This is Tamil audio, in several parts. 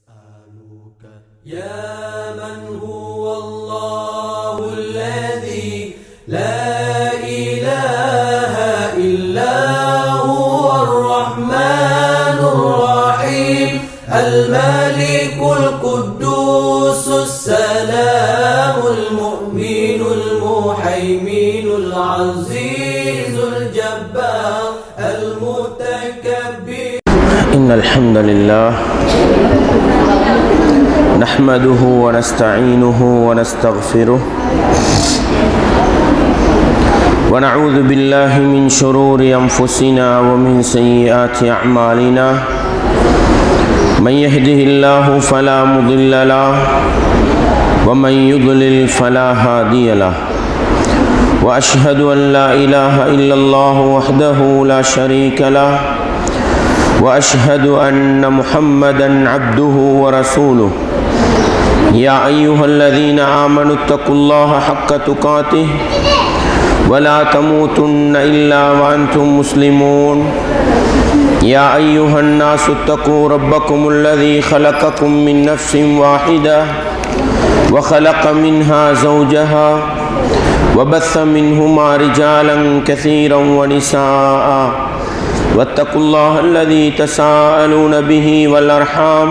أسألك يا من هو الله الذي لا إله إلا هو الرحمن الرحيم الملك القدوس السلام المؤمن المحيمن العزيز الجبار المتكبر إن الحمد لله نحمده ونستعينه ونستغفره ونعوذ بالله من شرور أنفسنا ومن سيئات أعمالنا من يهده الله فلا مضل له ومن يضلل فلا هادي له وأشهد أن لا إله إلا الله وحده لا شريك له واشهد ان محمدا عبده ورسوله يا ايها الذين امنوا اتقوا الله حق تقاته ولا تموتن الا وانتم مسلمون يا ايها الناس اتقوا ربكم الذي خلقكم من نفس واحده وخلق منها زوجها وبث منهما رجالا كثيرا ونساء واتقوا الله الذي تساءلون به والارحام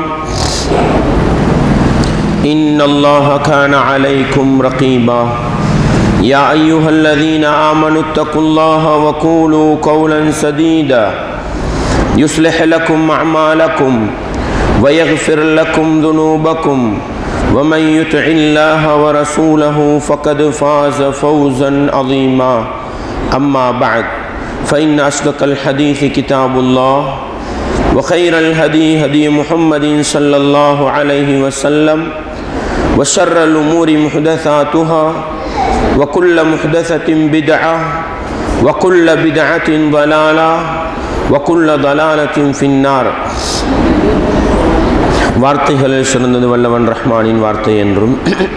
ان الله كان عليكم رقيبا يا ايها الذين امنوا اتقوا الله وقولوا قولا سديدا يصلح لكم اعمالكم ويغفر لكم ذنوبكم ومن يطع الله ورسوله فقد فاز فوزا عظيما اما بعد فإن أصدق الحديث كتاب الله وخير الهدي هدي محمد صلى الله عليه وسلم وشر الأمور محدثاتها وكل محدثة بدعة وكل بدعة ضلالة وكل ضلالة في النار வார்த்தைகளில் சிறந்தது வல்லவன் ரஹ்மானின் வார்த்தை என்றும்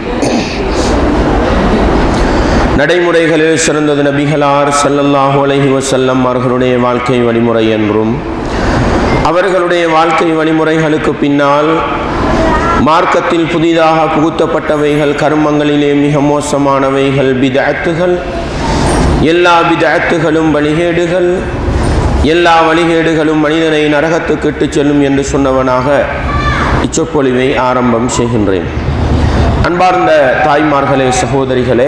நடைமுறைகளில் சிறந்தது நபிகளார் சல்லல்லாஹு அலைஹி வசல்லம் அவர்களுடைய வாழ்க்கை வழிமுறை என்றும் அவர்களுடைய வாழ்க்கை வழிமுறைகளுக்கு பின்னால் மார்க்கத்தில் புதிதாக புகுத்தப்பட்டவைகள் கர்மங்களிலே மிக மோசமானவைகள் பிதஅத்துகள் எல்லா பிதஅத்துகளும் வழிகேடுகள் எல்லா வழிகேடுகளும் மனிதனை நரகத்துக்கு இட்டுச் செல்லும் என்று சொன்னவனாக இச்சொற்பொழிவை ஆரம்பம் செய்கின்றேன் அன்பார்ந்த தாய்மார்களே சகோதரிகளே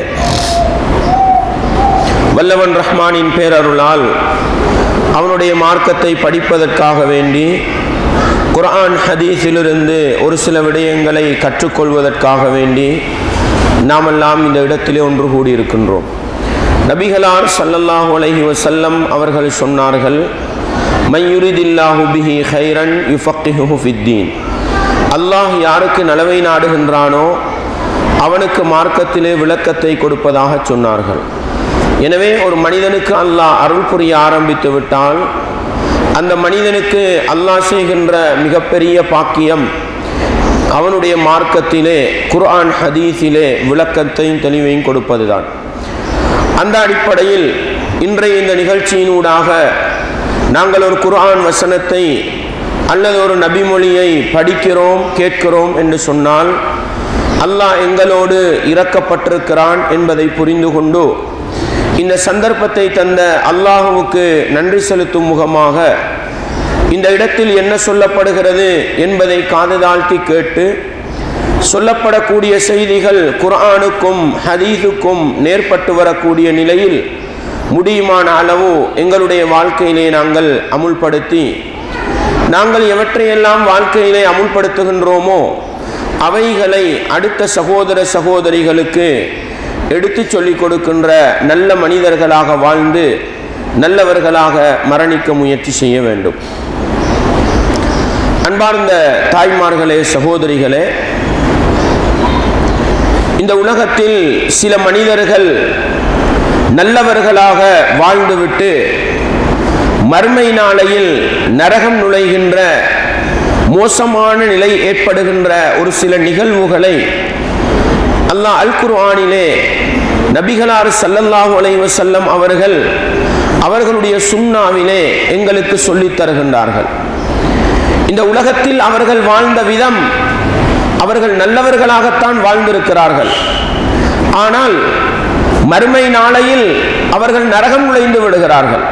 வல்லவன் ரஹ்மானின் பேரருளால் அவனுடைய மார்க்கத்தை படிப்பதற்காக வேண்டி குர்ஆன் ஹதீஸிலிருந்து ஒரு சில விடயங்களை கற்றுக்கொள்வதற்காக வேண்டி நாமெல்லாம் இந்த இடத்திலே ஒன்று கூடியிருக்கின்றோம் நபிகளார் சல்லல்லாஹு அலைஹி வசல்லம் அவர்கள் சொன்னார்கள் மையுரிதில்லாஹு பிஹி ஹைரன் யுஃபக்கிஹு ஃபித்தீன் அல்லாஹ் யாருக்கு நலவை நாடுகின்றானோ அவனுக்கு மார்க்கத்திலே விளக்கத்தை கொடுப்பதாக சொன்னார்கள் எனவே ஒரு மனிதனுக்கு அல்லாஹ் அருள் புரிய ஆரம்பித்து விட்டால் அந்த மனிதனுக்கு அல்லாஹ் செய்கின்ற மிகப்பெரிய பாக்கியம் அவனுடைய மார்க்கத்திலே குர்ஆன் ஹதீஸிலே விளக்கத்தையும் தெளிவையும் கொடுப்பதுதான் அந்த அடிப்படையில் இன்றைய இந்த நிகழ்ச்சியினூடாக நாங்கள் ஒரு குர்ஆன் வசனத்தை அல்லது ஒரு நபிமொழியை படிக்கிறோம் கேட்கிறோம் என்று சொன்னால் அல்லாஹ் எங்களோடு இறக்கப்பட்டிருக்கிறான் என்பதை புரிந்து கொண்டு இந்த சந்தர்ப்பத்தை தந்த அல்லாஹுவுக்கு நன்றி செலுத்தும் முகமாக இந்த இடத்தில் என்ன சொல்லப்படுகிறது என்பதை காது தாழ்த்தி கேட்டு சொல்லப்படக்கூடிய செய்திகள் குர்ஆனுக்கும் ஹதீஸுக்கும் நேர்பட்டு வரக்கூடிய நிலையில் முடியுமான அளவு எங்களுடைய வாழ்க்கையிலே நாங்கள் அமுல்படுத்தி நாங்கள் எவற்றையெல்லாம் வாழ்க்கையிலே அமுல்படுத்துகின்றோமோ அவைகளை அடுத்த சகோதர சகோதரிகளுக்கு எடுத்து சொல்லிக் கொடுக்கின்ற நல்ல மனிதர்களாக வாழ்ந்து நல்லவர்களாக மரணிக்க முயற்சி செய்ய வேண்டும் அன்பார்ந்த தாய்மார்களே சகோதரிகளே இந்த உலகத்தில் சில மனிதர்கள் நல்லவர்களாக வாழ்ந்துவிட்டு மர்மை நாளையில் நரகம் நுழைகின்ற மோசமான நிலை ஏற்படுகின்ற ஒரு சில நிகழ்வுகளை அல்லாஹ் அல் குர்ஆனிலே நபிகளார் ஸல்லல்லாஹு அலைஹி வஸல்லம் அவர்கள் அவர்களுடைய சுன்னாவிலே எங்களுக்கு சொல்லித் தருகின்றார்கள் இந்த உலகத்தில் அவர்கள் வாழ்ந்த விதம் அவர்கள் நல்லவர்களாகத்தான் வாழ்ந்திருக்கிறார்கள் ஆனால் மறுமை நாளையில் அவர்கள் நரகம் நுழைந்து விடுகிறார்கள்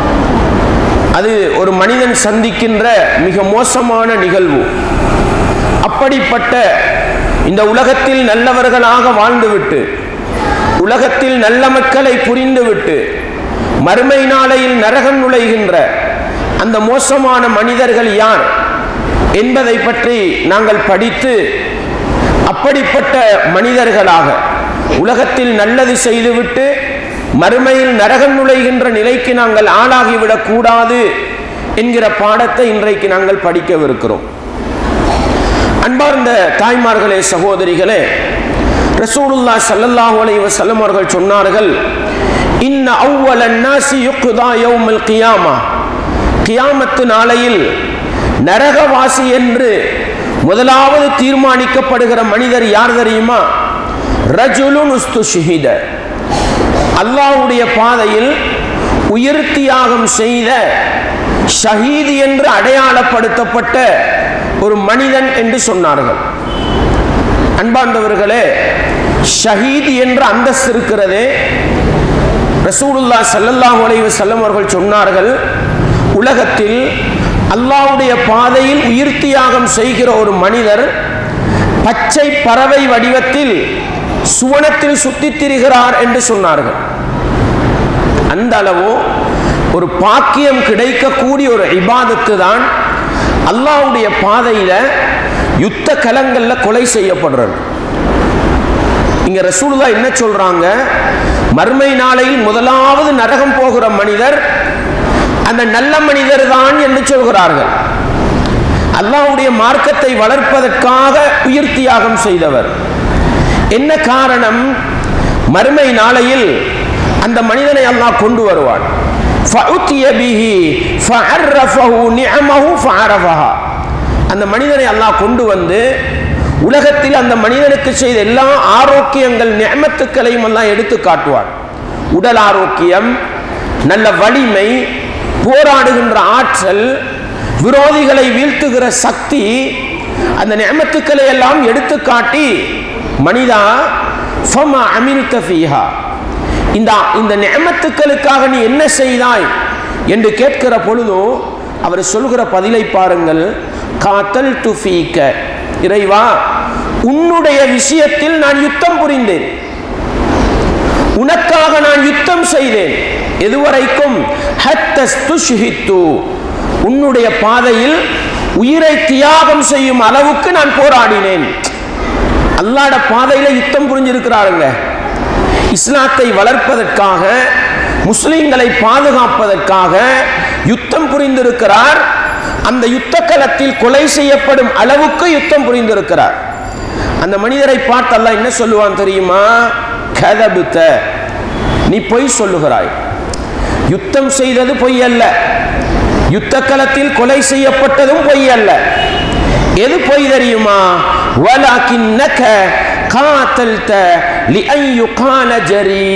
அது ஒரு மனிதன் சந்திக்கின்ற மிக மோசமான நிகழ்வு அப்படிப்பட்ட இந்த உலகத்தில் நல்லவர்களாக வாழ்ந்துவிட்டு உலகத்தில் நல்ல மக்களை புரிந்துவிட்டு மறுமை நாளையில் நரகம் நுழைகின்ற அந்த மோசமான மனிதர்கள் யார் என்பதை பற்றி நாங்கள் படித்து அப்படிப்பட்ட மனிதர்களாக உலகத்தில் நல்லது செய்துவிட்டு மறுமையில் நரகம் நுழைகின்ற நிலைக்கு நாங்கள் ஆளாகிவிடக் கூடாது என்கிற பாடத்தை இன்றைக்கு நாங்கள் படிக்கவிருக்கிறோம் அன்பார்ந்த தாய்மார்களே சகோதரிகளே ரசூலுல்லா ஸல்லல்லாஹு அலைஹி வஸல்லம் அவர்கள் சொன்னார்கள் இன்ன அவ்வல நாசி யுக்தா யௌமல் கியாமா கியாமத்து நாளையில் நரகவாசி என்று முதலாவது தீர்மானிக்கப்படுகிற மனிதர் யார் தெரியுமா ரஜுலுன் உஸ்துஷிஹித அல்லாஹ்வுடைய பாதையில் உயிர் தியாகம் செய்த ஷஹீத் என்று அடையாளப்படுத்தப்பட்ட ஒரு மனிதன் என்று சொன்னார்கள் அன்பார்ந்தவர்களே ஷஹீத் என்ற அந்தஸ்து இருக்கிறதே ரசூலுல்லா ஸல்லல்லாஹு அலைஹி வஸல்லம் அவர்கள் சொன்னார்கள் உலகத்தில் அல்லாஹ்வுடைய பாதையில் உயிர் தியாகம் செய்கிற ஒரு மனிதர் பச்சை பறவை வடிவத்தில் சுவனத்தில் சுத்தித் திரிகிறார் என்று சொன்னார்கள் அந்த அளவு ஒரு பாக்கியம் கிடைக்கக்கூடிய ஒரு இபாதத்து தான் அல்லாஹ்வுடைய பாதையில யுத்த கலங்கள்ல கொலை செய்யப்படுறது இங்க ரசூலுல்லா என்ன சொல்றாங்க மர்மை நாளையில் முதலாவது நரகம் போகிற மனிதர் அந்த நல்ல மனிதர் தான் என்று சொல்கிறார்கள் அல்லாஹ்வுடைய மார்க்கத்தை வளர்ப்பதற்காக உயிர் தியாகம் செய்தவர் என்ன காரணம் மறுமை நாளையில் அந்த மனிதனை அல்லாஹ் கொண்டு வருவான் فَأُتِيَ بِهِ فَعَرَّفَهُ نِعَمَهُ فَعَرَفَهَا அந்த மனிதனை அல்லாஹ் கொண்டு வந்து உலகத்தில் அந்த மனிதனுக்கு செய்த எல்லா ஆரோக்கியங்கள் நியமத்துக்களையும் எல்லாம் எடுத்து காட்டுவார் உடல் ஆரோக்கியம் நல்ல வலிமை போராடுகின்ற ஆற்றல் விரோதிகளை வீழ்த்துகிற சக்தி அந்த நியமத்துக்களை எல்லாம் எடுத்து காட்டி மனிதா ஃபமா அமில்த ஃபீஹா இந்த இந்த நியமத்துக்களுக்காக நீ என்ன செய்தாய் என்று கேட்கிற பொழுதும் அவர் சொல்கிற பதிலை பாருங்கள் காத்தல் துஃபீக்க இறைவா உன்னுடைய விஷயத்தில் நான் யுத்தம் புரிந்தேன் உனக்காக நான் யுத்தம் செய்தேன் எதுவரைக்கும் ஹத்தஸ்துஷ்ஹித்து உன்னுடைய பாதையில் உயிரை தியாகம் செய்யும் அளவுக்கு நான் போராடினேன் அல்லாட பாதையில யுத்தம் புரிஞ்சிருக்கிறாருங்க இஸ்லாத்தை வளர்ப்பதற்காக முஸ்லிம்களை பாதுகாப்பதற்காக யுத்தம் புரிந்திருக்கிறார் அந்த யுத்த களத்தில் கொலை செய்யப்படும் அளவுக்கு யுத்தம் புரிந்திருக்கிறார் அந்த மனிதரை பார்த்து அல்லாஹ் என்ன சொல்லுவான் தெரியுமா கதபுத்த நீ பொய் சொல்லுகிறாய் யுத்தம் செய்தது பொய் அல்ல யுத்த களத்தில் கொலை செய்யப்பட்டதும் பொய் அல்ல எது பொய் தெரியுமா வலாக்கின்னக காத்தல்த லிஅன் யுகான ஜரி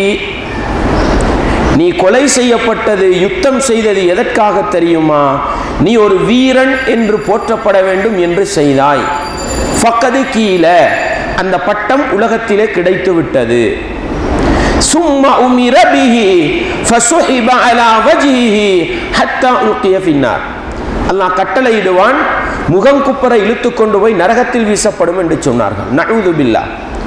நீ கொலை செய்யப்பட்டது யுத்தம் செய்தது எதற்காக தெரியுமா நீ ஒரு வீரன் என்று போற்றப்பட வேண்டும் என்று செய்தாய் ஃபக்கது கீழே அந்த பட்டம் உலகத்திலே கிடைத்து விட்டது சும்மா உமிர பிஹி ஃபசுஹிப அலா வஜ்ஹிஹி ஹத்தா உல்கிய ஃபின்னார் அல்லாஹ் கட்டளையிடுவான் முகம் குப்பர இழுத்து கொண்டு போய் நரகத்தில் வீசப்படும் என்று சொன்னார்கள் நழுது பில்லா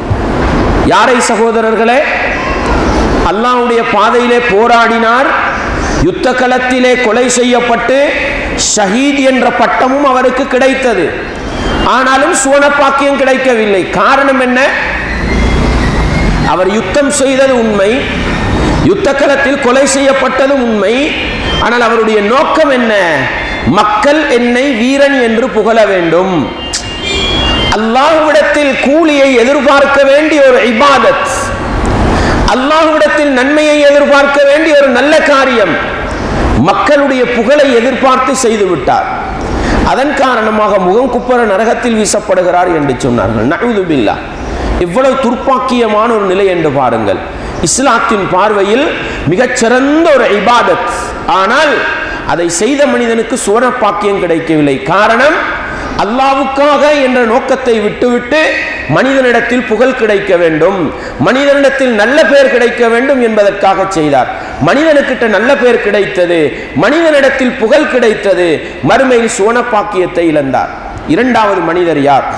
யாரை சகோதரர்களே அல்லாஹ்வுடைய பாதையிலே போராடினார் யுத்த களத்திலே கொலை செய்யப்பட்டு ஷஹீத் என்ற பட்டமும் அவருக்கு கிடைத்தது ஆனாலும் சுவனப்பாக்கியம் கிடைக்கவில்லை காரணம் என்ன அவர் யுத்தம் செய்தது உண்மை யுத்த களத்தில் கொலை செய்யப்பட்டது உண்மை ஆனால் அவருடைய நோக்கம் என்ன மக்கள் என்னை வீரன் என்று புகழ வேண்டும் அல்லாஹ்விடத்தில் கூலியை எதிர்பார்க்க வேண்டிய ஒரு இபாதத் அல்லாஹ்விடத்தில் நன்மையை எதிர்பார்க்க வேண்டிய ஒரு நல்ல காரியம் மக்களுடைய புகழை எதிர்பார்த்து செய்து விட்டார் அதன் காரணமாக முகம் குப்பர நரகத்தில் வீசப்படுகிறார் என்று சொன்னார்கள் நழுது பில்லா இவ்வளவு துர்ப்பாக்கியமான ஒரு நிலை என்று பாருங்கள் இஸ்லாத்தின் பார்வையில் மிகச்சிறந்த ஒரு இபாதத் ஆனால் அதை செய்த மனிதனுக்கு சுவன பாக்கியம் கிடைக்கவில்லை காரணம் அல்லாவுக்காக என்ற நோக்கத்தை விட்டுவிட்டு மனிதனிடத்தில் புகழ் கிடைக்க வேண்டும் மனிதனிடத்தில் நல்ல பெயர் கிடைக்க வேண்டும் என்பதற்காக செய்தார் மனிதனுக்கிட்ட நல்ல பெயர் கிடைத்தது மனிதனிடத்தில் புகழ் கிடைத்தது மறுமையில் சுவன பாக்கியத்தை இழந்தார் இரண்டாவது மனிதர் யார்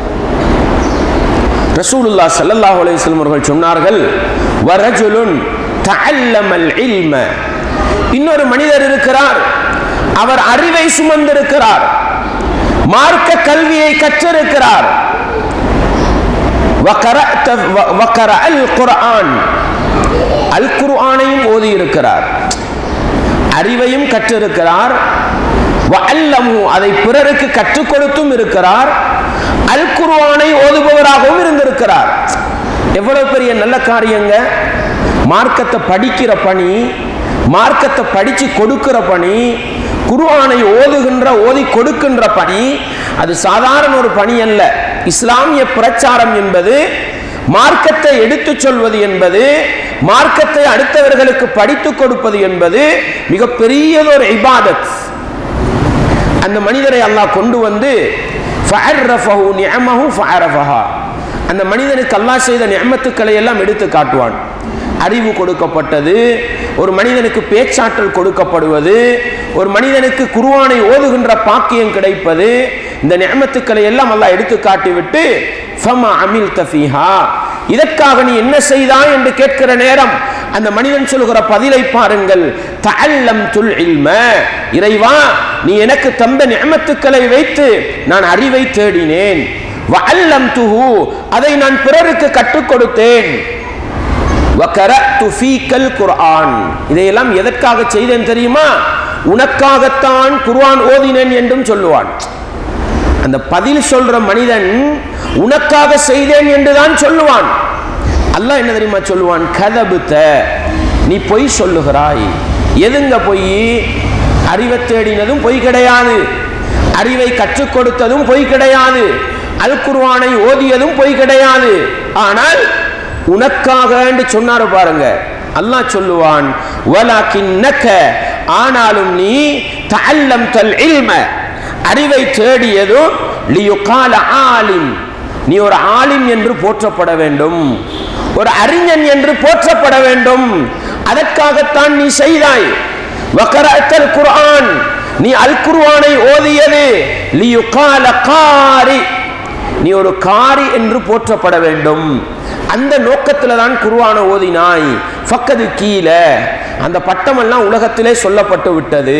ரசூலுல்லா ஸல்லல்லாஹு அலைஹி வஸல்லம் அவர்கள் சொன்னார்கள் வரஜுலுன் தஅல்லமல் இல்ம இன்னொரு மனிதர் இருக்கிறார் அவர் அறிவை சுமந்திருக்கிறார் மார்க்க கல்வியை கற்றிருக்கிறார் وقرأت وقرأ القرآن அல் குர்ஆனையும் ஓதி இருக்கிறார் அறிவையும் கற்றிருக்கிறார் வஅல்லமு அதை பிறருக்கு கற்றுக் கொடுத்தும் இருக்கிறார் அல் குர்ஆனை ஓதுபவராகவும் இருந்திருக்கிறார் எவ்வளவு பெரிய நல்ல காரியங்க மார்க்கத்தை படிக்கிற பணி மார்க்கத்தை படிச்சு கொடுக்கிற பணி குர்ஆனை ஓதுகின்ற ஓதி கொடுக்கின்ற பணி அது சாதாரண ஒரு பணி அல்ல இஸ்லாமிய பிரச்சாரம் என்பது மார்க்கத்தை எடுத்துச் சொல்வது என்பது மார்க்கத்தை அடுத்தவர்களுக்கு படித்துக் கொடுப்பது என்பது மிக பெரியதொரு இபாதத் அந்த மனிதரை அல்லாஹ் கொண்டு வந்து ஃபஅர்ரஃபஹு நிஅமஹு ஃபஅரஃபஹா அந்த மனிதனுக்கு அல்லாஹ் செய்த நியமத்துக்களை எல்லாம் எடுத்து காட்டுவான் அறிவு கொடுக்கப்பட்டது ஒரு மனிதனுக்கு பேச்சாற்றல் கொடுக்கப்படுவது ஒரு மனிதனுக்கு குருவானை ஓதுகின்ற பாக்கியம் கிடைப்பது இந்த நியமத்துக்களை எல்லாம் அல்லாஹ் எடுத்து காட்டிவிட்டு ஃபமா அமில் தஃபீஹா இதற்காக நீ என்ன செய்தாய் என்று கேட்கிற நேரம் அந்த மனிதன் சொல்லுகிற பதிலை பாருங்கள் தஅல்லம் துல் இல்ம இறைவா நீ எனக்கு தந்த நியமத்துக்களை வைத்து நான் அறிவை தேடினேன் வஅல்லம் துஹு அதை நான் பிறருக்கு கற்றுக் கொடுத்தேன் வகரத்து ஃபீக்கல் குர்ஆன் இதையெல்லாம் எதற்காக செய்தேன் தெரியுமா உனக்காகத்தான் குர்ஆன் ஓதினேன் என்றும் சொல்லுவான் அந்த பதில் சொல்ற மனிதன் உனக்காக செய்தேன் என்றுதான் சொல்லுவான் அல்லாஹ் என்ன தெரியுமா சொல்லுவான் கதபுத்த நீ பொய் சொல்லுகிறாய் எதுங்க பொய் அறிவை தேடினதும் பொய் கிடையாது அறிவை கற்றுக் கொடுத்ததும் பொய் கிடையாது அல் குர்ஆனை ஓதியதும் பொய் கிடையாது ஆனால் உனக்காக சொன்னாரு பாருங்க அல்லாஹ் சொல்லுவான் வலாக்கின்னக ஆனாலும் நீ தஅல்லம் தல் இல்ம அறிவை தேடியதும் லியுகால ஆலிம் நீ ஒரு ஆலிம் என்று போற்றப்பட வேண்டும் ஒரு அறிஞன் என்று போற்றப்பட வேண்டும் அதற்காகத்தான் நீ செய்தாய் வக்கரத்தல் குர்ஆன் நீ அல் குர்ஆனை ஓதியது லியுகால காரி நீ ஒரு காரி என்று போற்றப்பட வேண்டும் அந்த நோக்கத்தில் தான் குருவான ஓதினாய் ஃபக்கது கீழே அந்த பட்டமெல்லாம் உலகத்திலே சொல்லப்பட்டு விட்டது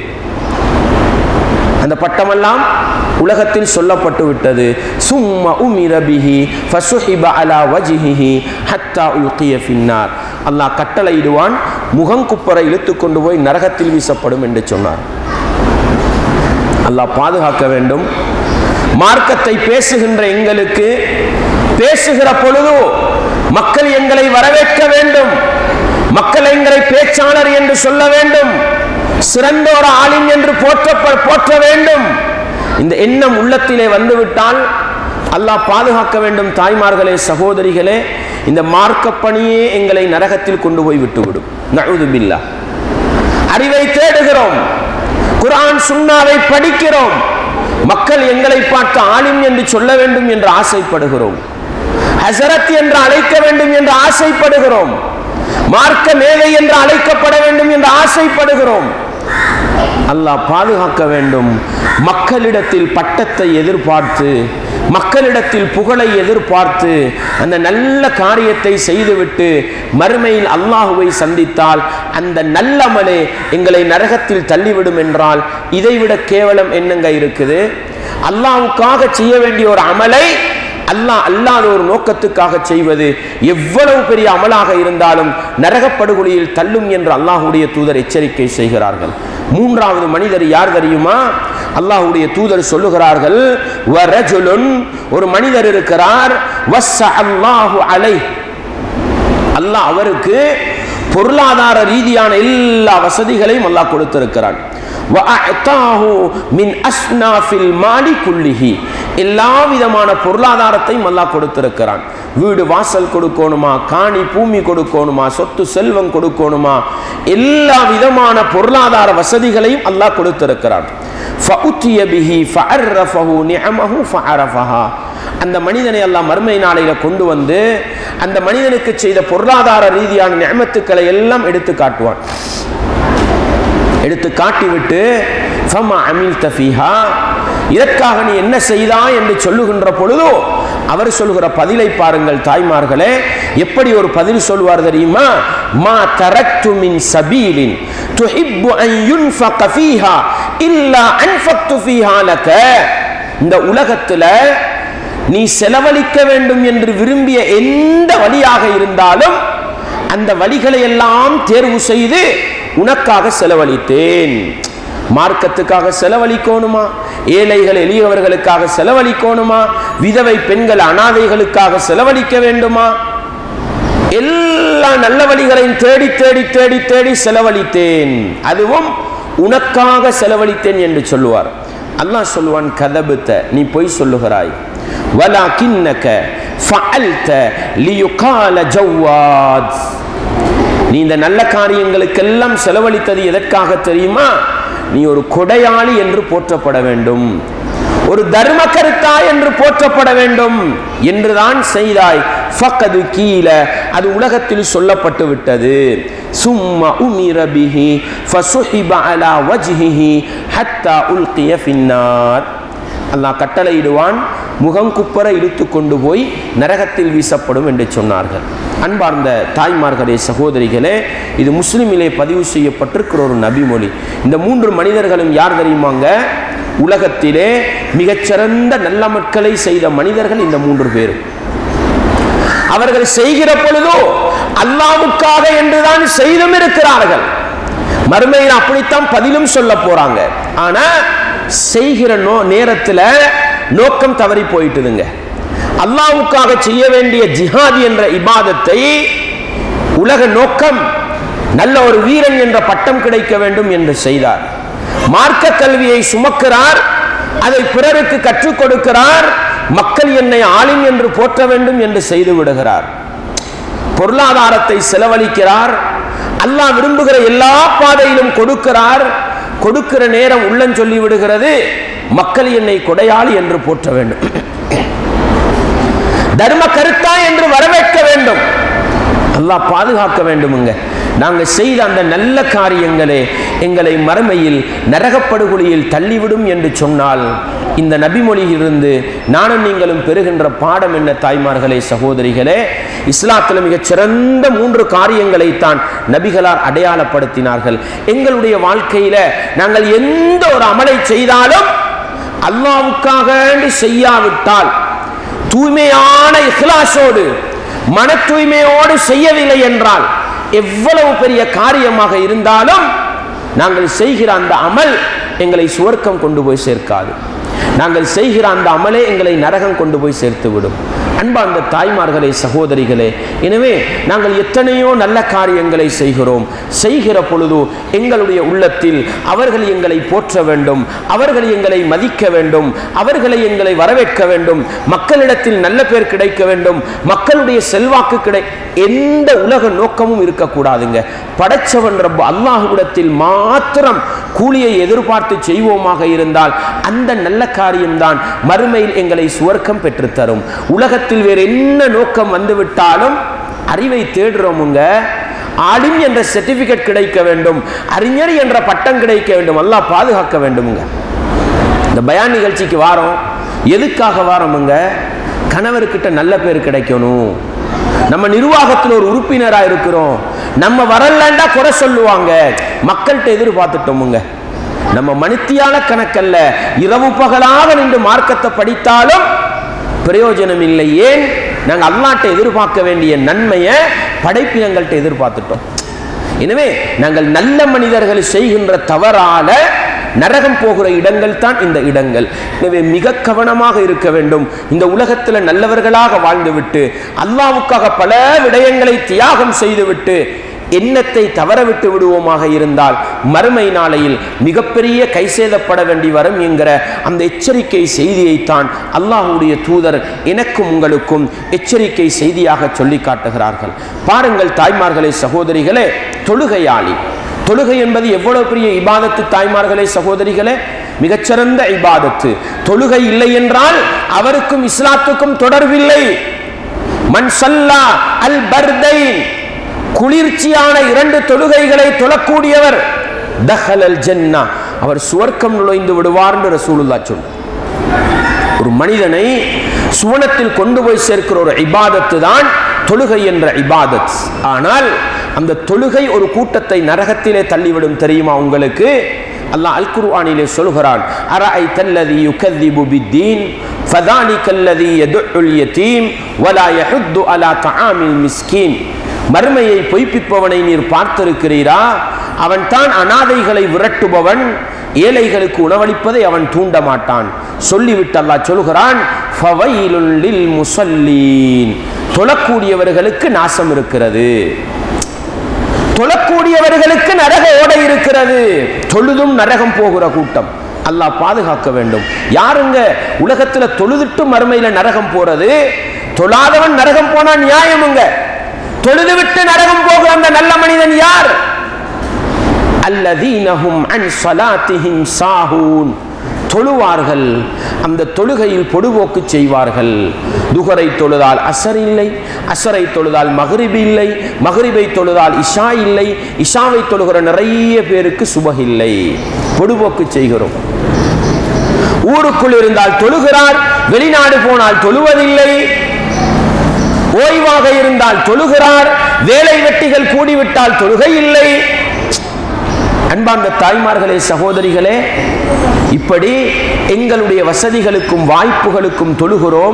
அந்த பட்டமெல்லாம் உலகத்தில் சொல்லப்பட்டு விட்டது சும்மா உமிர பிஹி ஃபசுஹிப அலா வஜிஹிஹி ஹத்தா உல்கிய ஃபின்னார் அல்லாஹ் கட்டளையிடுவான் முகங்குப்பரை இழுத்து கொண்டு போய் நரகத்தில் வீசப்படும் என்று சொன்னார் அல்லாஹ் பாதுகாக்க வேண்டும் மார்க்கத்தை பேசுகின்ற எங்களுக்கு பேசுகிற பொழுது மக்கள் எங்களை வரவேற்க வேண்டும் மக்கள் எங்களை பேச்சாளர் என்று சொல்ல வேண்டும் சிறந்த ஒரு ஆளின் என்று போற்ற போற்ற வேண்டும் இந்த எண்ணம் உள்ளத்திலே வந்துவிட்டால் அல்லாஹ் பாதுகாக்க வேண்டும் தாய்மார்களே சகோதரிகளே இந்த மார்க்க பணியே எங்களை நரகத்தில் கொண்டு போய் விட்டுவிடும் நழுது பில்லா அறிவை தேடுகிறோம் குரான் சுண்ணாவை படிக்கிறோம் மக்கள் எங்களை பார்த்து ஆலிம் என்று சொல்ல வேண்டும் என்று ஆசைப்படுகிறோம் ஹசரத் என்று அழைக்க வேண்டும் என்று ஆசைப்படுகிறோம் மார்க்க மேதை என்று அழைக்கப்பட வேண்டும் என்று ஆசைப்படுகிறோம் அல்லாஹ் பாதுகாக்க வேண்டும் மக்களிடத்தில் பட்டத்தை எதிர்பார்த்து மக்களிடத்தில் புகழை எதிர்பார்த்து அந்த நல்ல காரியத்தை செய்துவிட்டு மறுமையில் அல்லாஹுவை சந்தித்தால் அந்த நல்லமலே எங்களை நரகத்தில் தள்ளிவிடும் என்றால் இதைவிட கேவலம் என்னங்க இருக்குது அல்லாஹுக்காக செய்ய வேண்டிய ஒரு அமலை அல்லாஹ் அல்லாத ஒரு நோக்கத்துக்காக செய்வது எவ்வளவு பெரிய அமலாக இருந்தாலும் நரகப்படுகொலியில் தள்ளும் என்று அல்லாஹுடைய தூதர் எச்சரிக்கை செய்கிறார்கள் மூன்றாவது மனிதர் யார் தெரியுமா அல்லாஹுடைய தூதர் சொல்லுகிறார்கள் வரஜுலுன் ஒரு மனிதர் இருக்கிறார் வஸ்ஸ அல்லாஹு அலை அல்லாஹ் அவருக்கு பொருளாதார ரீதியான எல்லா வசதிகளையும் அல்லாஹ் கொடுத்திருக்கிறான் மின் அஸ்னாஃபில் மாலி குல்லிஹி எல்லா விதமான பொருளாதாரத்தையும் அல்லாஹ் கொடுத்திருக்கிறான் வீடு வாசல் கொடுக்கணுமா காணி பூமி கொடுக்கணுமா சொத்து செல்வம் கொடுக்கணுமா எல்லா விதமான பொருளாதார வசதிகளையும் அல்லாஹ் கொடுத்திருக்கிறான் فَأُتِيَ بِهِ فَعَرَّفَهُ نِعَمَهُ فَعَرَفَهَا அந்த மனிதனை அல்லாஹ் மறுமை நாளையில கொண்டு வந்து அந்த மனிதனுக்கு செய்த பொருளாதார ரீதியான நியமத்துக்களை எல்லாம் எடுத்து காட்டுவான் எடுத்து காட்டிவிட்டு ஃபமா அமில் தஃபீஹா இதற்காக நீ என்ன செய்தாய் என்று சொல்லுகின்ற பொழுதோ அவர் சொல்லுகிற பதிலை பாருங்கள் தாய்மார்களே எப்படி ஒரு பதில் சொல்வார் தெரியுமா மா தரக்து மின் சபீலின் துஹிப்பு அன் யுன்ஃபக ஃபீஹா இல்லா அன்ஃபக்து ஃபீஹா லக இந்த உலகத்துல நீ செலவழிக்க வேண்டும் என்று விரும்பிய எந்த வழியாக இருந்தாலும் அந்த வழிகளை எல்லாம் தேர்வு செய்து உனக்காக செலவழித்தேன் மார்க்கத்துக்காக செலவழிக்கணுமா ஏழைகள் எளியவர்களுக்காக செலவழிக்கணுமா விதவை பெண்கள் அனாதைகளுக்காக செலவழிக்க வேண்டுமா எல்லா நல்ல வழிகளையும் தேடி தேடி தேடி தேடி செலவழித்தேன் அதுவும் உனக்காக செலவழித்தேன் என்று சொல்லுவார் அல்லாஹ் சொல்லுவான் கதபுத்த நீ பொய் சொல்லுகிறாய் வலாக்கின்னக ஃபஅல்த லியுகால ஜவ்வாத் நீ இந்த நல்ல காரியங்களுக்கெல்லாம் செலவழித்தது எதற்காக தெரியுமா நீ ஒரு கொடையாளி என்று போற்றப்பட வேண்டும் ஒரு தர்ம கருத்தாய் என்று போற்றப்பட வேண்டும் என்றுதான் செய்தாய் ஃபக்கது கீழ அது உலகத்தில் சொல்லப்பட்டு விட்டது சும்மா உமிர பிஹி ஃபசுஹிப அலா வஜ்ஹிஹி ஹத்தா உல்கிய ஃபின்னார் அல்லாஹ் கட்டளையிடுவான் முகம் குப்பர இழுத்து கொண்டு போய் நரகத்தில் வீசப்படும் என்று சொன்னார்கள் அன்பார்ந்த தாய்மார்களே சகோதரிகளே இது முஸ்லிமிலே பதிவு செய்யப்பட்டிருக்கிற ஒரு நபிமொழி இந்த மூன்று மனிதர்களும் யார் தெரியுமாங்க உலகத்திலே மிகச்சிறந்த நல்ல மக்களை செய்த மனிதர்கள் இந்த மூன்று பேரும் அவர்கள் செய்கிற பொழுதோ அல்லாவுக்காக என்றுதான் செய்தும் இருக்கிறார்கள் மறுமையில் அப்படித்தான் பதிலும் சொல்ல போறாங்க ஆனா செய்கிற நோ நேரத்தில் நோக்கம் தவறி போயிட்டுதுங்க அல்லாவுக்காக செய்ய வேண்டிய ஜிஹாத் என்ற இபாதத்தை உலக நோக்கம் நல்ல ஒரு வீரன் என்ற பட்டம் கிடைக்க வேண்டும் என்று செய்தார் மார்க்க கல்வியை சுமக்கிறார் அதை பிறருக்கு கற்றுக் கொடுக்கிறார் மக்கள் என்னை ஆளும் என்று போற்ற வேண்டும் என்று செய்து விடுகிறார் பொருளாதாரத்தை செலவழிக்கிறார் அல்லாஹ் விரும்புகிற எல்லா பாதையிலும் கொடுக்கிறார் கொடுக்கிற நேரம் உள்ளம் சொல்லி விடுகிறது மக்கள் என்னை கொடையாளி என்று போற்ற வேண்டும் தர்ம கருத்தா என்று வரவேற்க வேண்டும் அல்லாஹ் பாதுகாக்க வேண்டுமுங்க நாங்கள் செய்த அந்த நல்ல காரியங்களே எங்களை மறுமையில் நரகப்படுகொலியில் தள்ளிவிடும் என்று சொன்னால் இந்த நபிமொழியிலிருந்து நானும் நீங்களும் பெறுகின்ற பாடம் என்ன தாய்மார்களே சகோதரிகளே இஸ்லாத்தில் மிகச் சிறந்த மூன்று காரியங்களைத்தான் நபிகளார் அடையாளப்படுத்தினார்கள் எங்களுடைய வாழ்க்கையில நாங்கள் எந்த ஒரு அமலை செய்தாலும் அல்லாவுக்காக செய்யாவிட்டால் தூய்மையான இஹ்லாசோடு மன தூய்மையோடு செய்யவில்லை என்றால் எவ்வளவு பெரிய காரியமாக இருந்தாலும் நாங்கள் செய்கிற அந்த அமல் எங்களை சுவர்க்கம் கொண்டு போய் சேர்க்காது நாங்கள் செய்கிற அந்த அமலே எங்களை நரகம் கொண்டு போய் சேர்த்து விடும் அன்பார்ந்த தாய்மார்களே சகோதரிகளே எனவே நாங்கள் எத்தனையோ நல்ல காரியங்களை செய்கிறோம் செய்கிற பொழுது எங்களுடைய உள்ளத்தில் அவர்கள் எங்களை போற்ற வேண்டும் அவர்கள் எங்களை மதிக்க வேண்டும் அவர்களை எங்களை வரவேற்க வேண்டும் மக்களிடத்தில் நல்ல பேர் கிடைக்க வேண்டும் மக்களுடைய செல்வாக்கு கிடை எந்த உலக நோக்கமும் இருக்கக்கூடாதுங்க படைச்சவன் ரப்ப அல்லாஹுவிடத்தில் மாத்திரம் கூலியை எதிர்பார்த்து செய்வோமாக இருந்தால் அந்த நல்ல காரியம்தான் மறுமையில் எங்களை சுவர்க்கம் பெற்றுத்தரும் உலகத்தில் வேறு என்ன நோக்கம் வந்துவிட்டாலும் அறிவை தேடுறோமுங்க ஆலிம் என்ற சர்டிபிகேட் கிடைக்க வேண்டும் அறிஞர் என்ற பட்டம் கிடைக்க வேண்டும் அல்லாஹ் பாதுகாக்க வேண்டுமுங்க இந்த பயான் நிகழ்ச்சிக்கு வாரோம் எதுக்காக வாரோமுங்க கணவர்கிட்ட நல்ல பேர் கிடைக்கணும் நம்ம நிர்வாகத்தில் ஒரு உறுப்பினராக இருக்கிறோம் நம்ம வரலண்டா குறை சொல்லுவாங்க மக்கள்கிட்ட எதிர்பார்த்துட்டோமுங்க நம்ம மணித்தியால கணக்கல்ல இரவு பகலாக நின்று மார்க்கத்தை படித்தாலும் பிரயோஜனம் இல்லை ஏன் நாங்கள் அல்லாட்ட எதிர்பார்க்க வேண்டிய நன்மையை படைப்பினங்கள்ட்ட எதிர்பார்த்துட்டோம் எனவே நாங்கள் நல்ல மனிதர்கள் செய்கின்ற தவறால நரகம் போகிற இடங்கள் தான் இந்த இடங்கள் எனவே மிக கவனமாக இருக்க வேண்டும் இந்த உலகத்தில் நல்லவர்களாக வாழ்ந்துவிட்டு அல்லாவுக்காக பல விடயங்களை தியாகம் செய்துவிட்டு எண்ணத்தை தவறவிட்டு விடுவோமாக இருந்தால் மறுமை நாளையில் மிகப்பெரிய கைசேதப்பட வேண்டி வரும் என்கிற அந்த எச்சரிக்கை செய்தியைத்தான் அல்லாஹுடைய தூதர் எனக்கும் உங்களுக்கும் எச்சரிக்கை செய்தியாக சொல்லி காட்டுகிறார்கள் பாருங்கள் தாய்மார்களே சகோதரிகளே தொழுகையாளி தொழுகை என்பது எவ்வளவு பெரிய இபாதத்து தாய்மார்களே சகோதரிகளே மிகச்சிறந்த இபாதத்து தொழுகை இல்லை என்றால் அவருக்கும் இஸ்லாத்துக்கும் தொடர்பில்லை மன் சல்லா அல் பர்தைன் குளிர்ச்சியான இரண்டு தொழுகைகளை தொழக்கூடியவர் தஹல் அல் ஜன்னா அவர் சுவர்க்கம் நுழைந்து விடுவார் என்று ரசூலுல்லா சொன்னார் ஒரு மனிதனை சுவனத்தில் கொண்டு போய் சேர்க்கிற ஒரு இபாதத்து தான் தொழுகை என்ற இபாதத் ஆனால் அந்த தொழுகை ஒரு கூட்டத்தை நரகத்திலே தள்ளிவிடும் தெரியுமா உங்களுக்கு அல்லாஹ் அல் குர்ஆனிலே சொல்கிறான் அரஐ தல்லதி யுகذிபு பித்தீன் فذلك الذي يدع اليتيم ولا يحض على طعام المسكين மறுமையை பொய்ப்பிப்பவனை நீர் பார்த்திருக்கிறீரா அவன் தான் அனாதைகளை விரட்டுபவன் ஏழைகளுக்கு உணவளிப்பதை அவன் தூண்ட மாட்டான் சொல்லிவிட்டு அல்லாஹ் சொல்கிறான் ஃபவைலுல் லில் முஸல்லீன் தொழக்கூடியவர்களுக்கு நாசம் இருக்கிறது தொழக்கூடியவர்களுக்கு நரக ஓடை இருக்கிறது தொழுதும் நரகம் போகிற கூட்டம் அல்லாஹ் பாதுகாக்க வேண்டும் யாருங்க உலகத்துல தொழுதுட்டு மறுமையில நரகம் போறது தொழாதவன் நரகம் போனா நியாயமுங்க தொழுது விட்டு நரகம் போகிற அந்த நல்ல மனிதன் யார் அல்லதீனஹும் அன் ஸலாத்திஹிம் சாஹூன் தொழுவார்கள் அந்த தொழுகையில் பொடுபோக்கு செய்வார்கள் துகரை தொழுதால் அசர் இல்லை அசரை தொழுதால் மகரிப் இல்லை மகரிபை தொழுதால் இஷா இல்லை இஷாவை தொழுகிற நிறைய பேருக்கு சுபஹ் இல்லை பொடுபோக்கு செய்கிறோம் ஊருக்குள் இருந்தால் தொழுகிறார் வெளிநாடு போனால் தொழுவதில்லை ஓய்வாக இருந்தால் தொழுகிறார் வேலை வெட்டிகள் கூடிவிட்டால் தொழுகை இல்லை அன்பார்ந்த தாய்மார்களே சகோதரிகளே இப்படி எங்களுடைய வசதிகளுக்கும் வாய்ப்புகளுக்கும் தொழுகிறோம்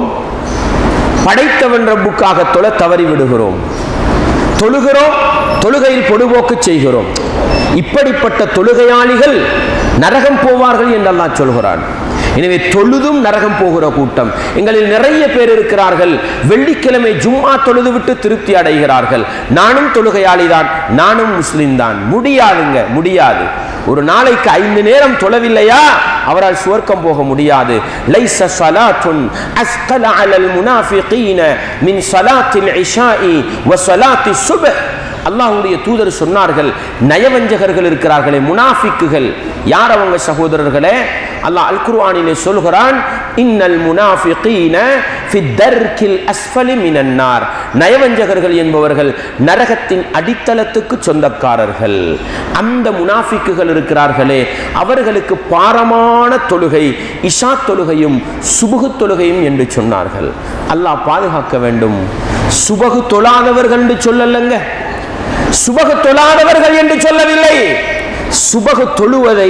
படைத்தவன் ரப்புக்காக தொழ தவறி விடுகிறோம் தொழுகிறோம் தொழுகையில் பொடுபோக்கு செய்கிறோம் இப்படிப்பட்ட தொழுகையாளிகள் நரகம் போவார்கள் என்று அல்லாஹ் சொல்கிறான் எனவே தொழுதும் நரகம் போகிற கூட்டம் எங்களில் நிறைய பேர் இருக்கிறார்கள் வெள்ளிக்கிழமை ஜும்மா தொழுது விட்டு திருப்தி அடைகிறார்கள் நானும் தொழுகையாளி தான் நானும் முஸ்லிம் தான் முடியாதுங்க முடியாது ஒரு நாளைக்கு ஐந்து நேரம் தொழவில்லையா அவரால் சுவர்க்கம் போக முடியாது லைஸ ஸலாத்துன் அஸ்கல அலல் முனாஃபிகீன மின் ஸலாத்தில் இஷாஇ வ ஸலாத்தி சுப்ஹ் அல்லாஹ்வுடைய தூதர் சொன்னார்கள் நயவஞ்சகர்கள் இருக்கிறார்களே முனாஃபிக்குகள் யார் அவங்க சகோதரர்களே அல்லாஹ் அல் குர்ஆனிலே சொல்கிறான் இன்னல் முனாஃபிகீன ஃபி தர்கில் அஸ்ஃபலி மினன் நார் நயவஞ்சகர்கள் என்பவர்கள் நரகத்தின் அடித்தளத்துக்கு சொந்தக்காரர்கள் அந்த முனாஃபிக்குகள் இருக்கிறார்களே அவர்களுக்கு பாரமான தொழுகை இஷா தொழுகையும் சுபுகு தொழுகையும் என்று சொன்னார்கள் அல்லாஹ் பாதுகாக்க வேண்டும் சுபகு தொழாதவர்கள் என்று சொல்லலங்க சுபகு தொழாதவர்கள் என்று சொல்லவில்லை சுபகு தொழுவதை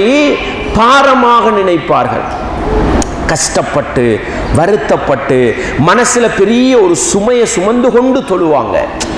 பாரமாக நினைப்பார்கள் கஷ்டப்பட்டு வருத்தப்பட்டு மனசுல பெரிய ஒரு சுமையை சுமந்து கொண்டு தொழுவாங்க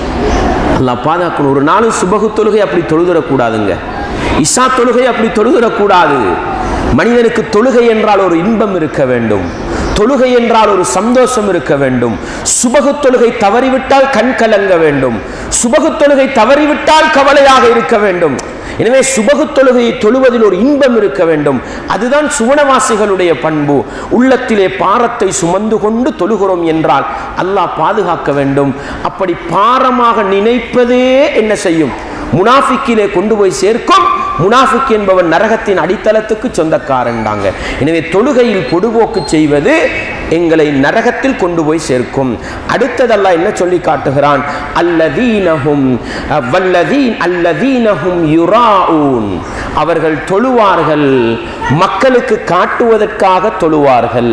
அல்லாஹ் பாதுகாக்கணும் ஒரு நாளும் சுபகு தொழுகை அப்படி தொழுதுறக்கூடாதுங்க இஷா தொழுகை அப்படி தொழுதுறக்கூடாது மனிதனுக்கு தொழுகை என்றால் ஒரு இன்பம் இருக்க வேண்டும் தொழுகை என்றால் ஒரு சந்தோஷம் இருக்க வேண்டும் சுபகு தொழுகை தவறிவிட்டால் கண் கலங்க வேண்டும் சுபகு தொழுகை தவறிவிட்டால் கவலையாக இருக்க வேண்டும் எனவே சுபகு தொழுகையை தொழுவதில் ஒரு இன்பம் இருக்க வேண்டும் அதுதான் சுவனவாசிகளுடைய பண்பு உள்ளத்திலே பாரத்தை சுமந்து கொண்டு தொழுகிறோம் என்றால் அல்லாஹ் பாதுகாக்க வேண்டும் அப்படி பாரமாக நினைப்பதே என்ன செய்யும் முனாஃபிக்கிலே கொண்டு போய் சேர்க்கும் முனாஃபிக் என்பவன் நரகத்தின் அடித்தளத்துக்கு சொந்தக்காரன்டாங்க எனவே தொழுகையில் பொடுபோக்கு செய்வது எங்களை நரகத்தில் கொண்டு போய் சேர்க்கும் அடுத்ததெல்லாம் என்ன சொல்லி காட்டுகிறான் அல்லதீனஹும் வல்லதீன் அல்லதீனஹும் யுராஊன் அவர்கள் தொழுவார்கள் மக்களுக்கு காட்டுவதற்காக தொழுவார்கள்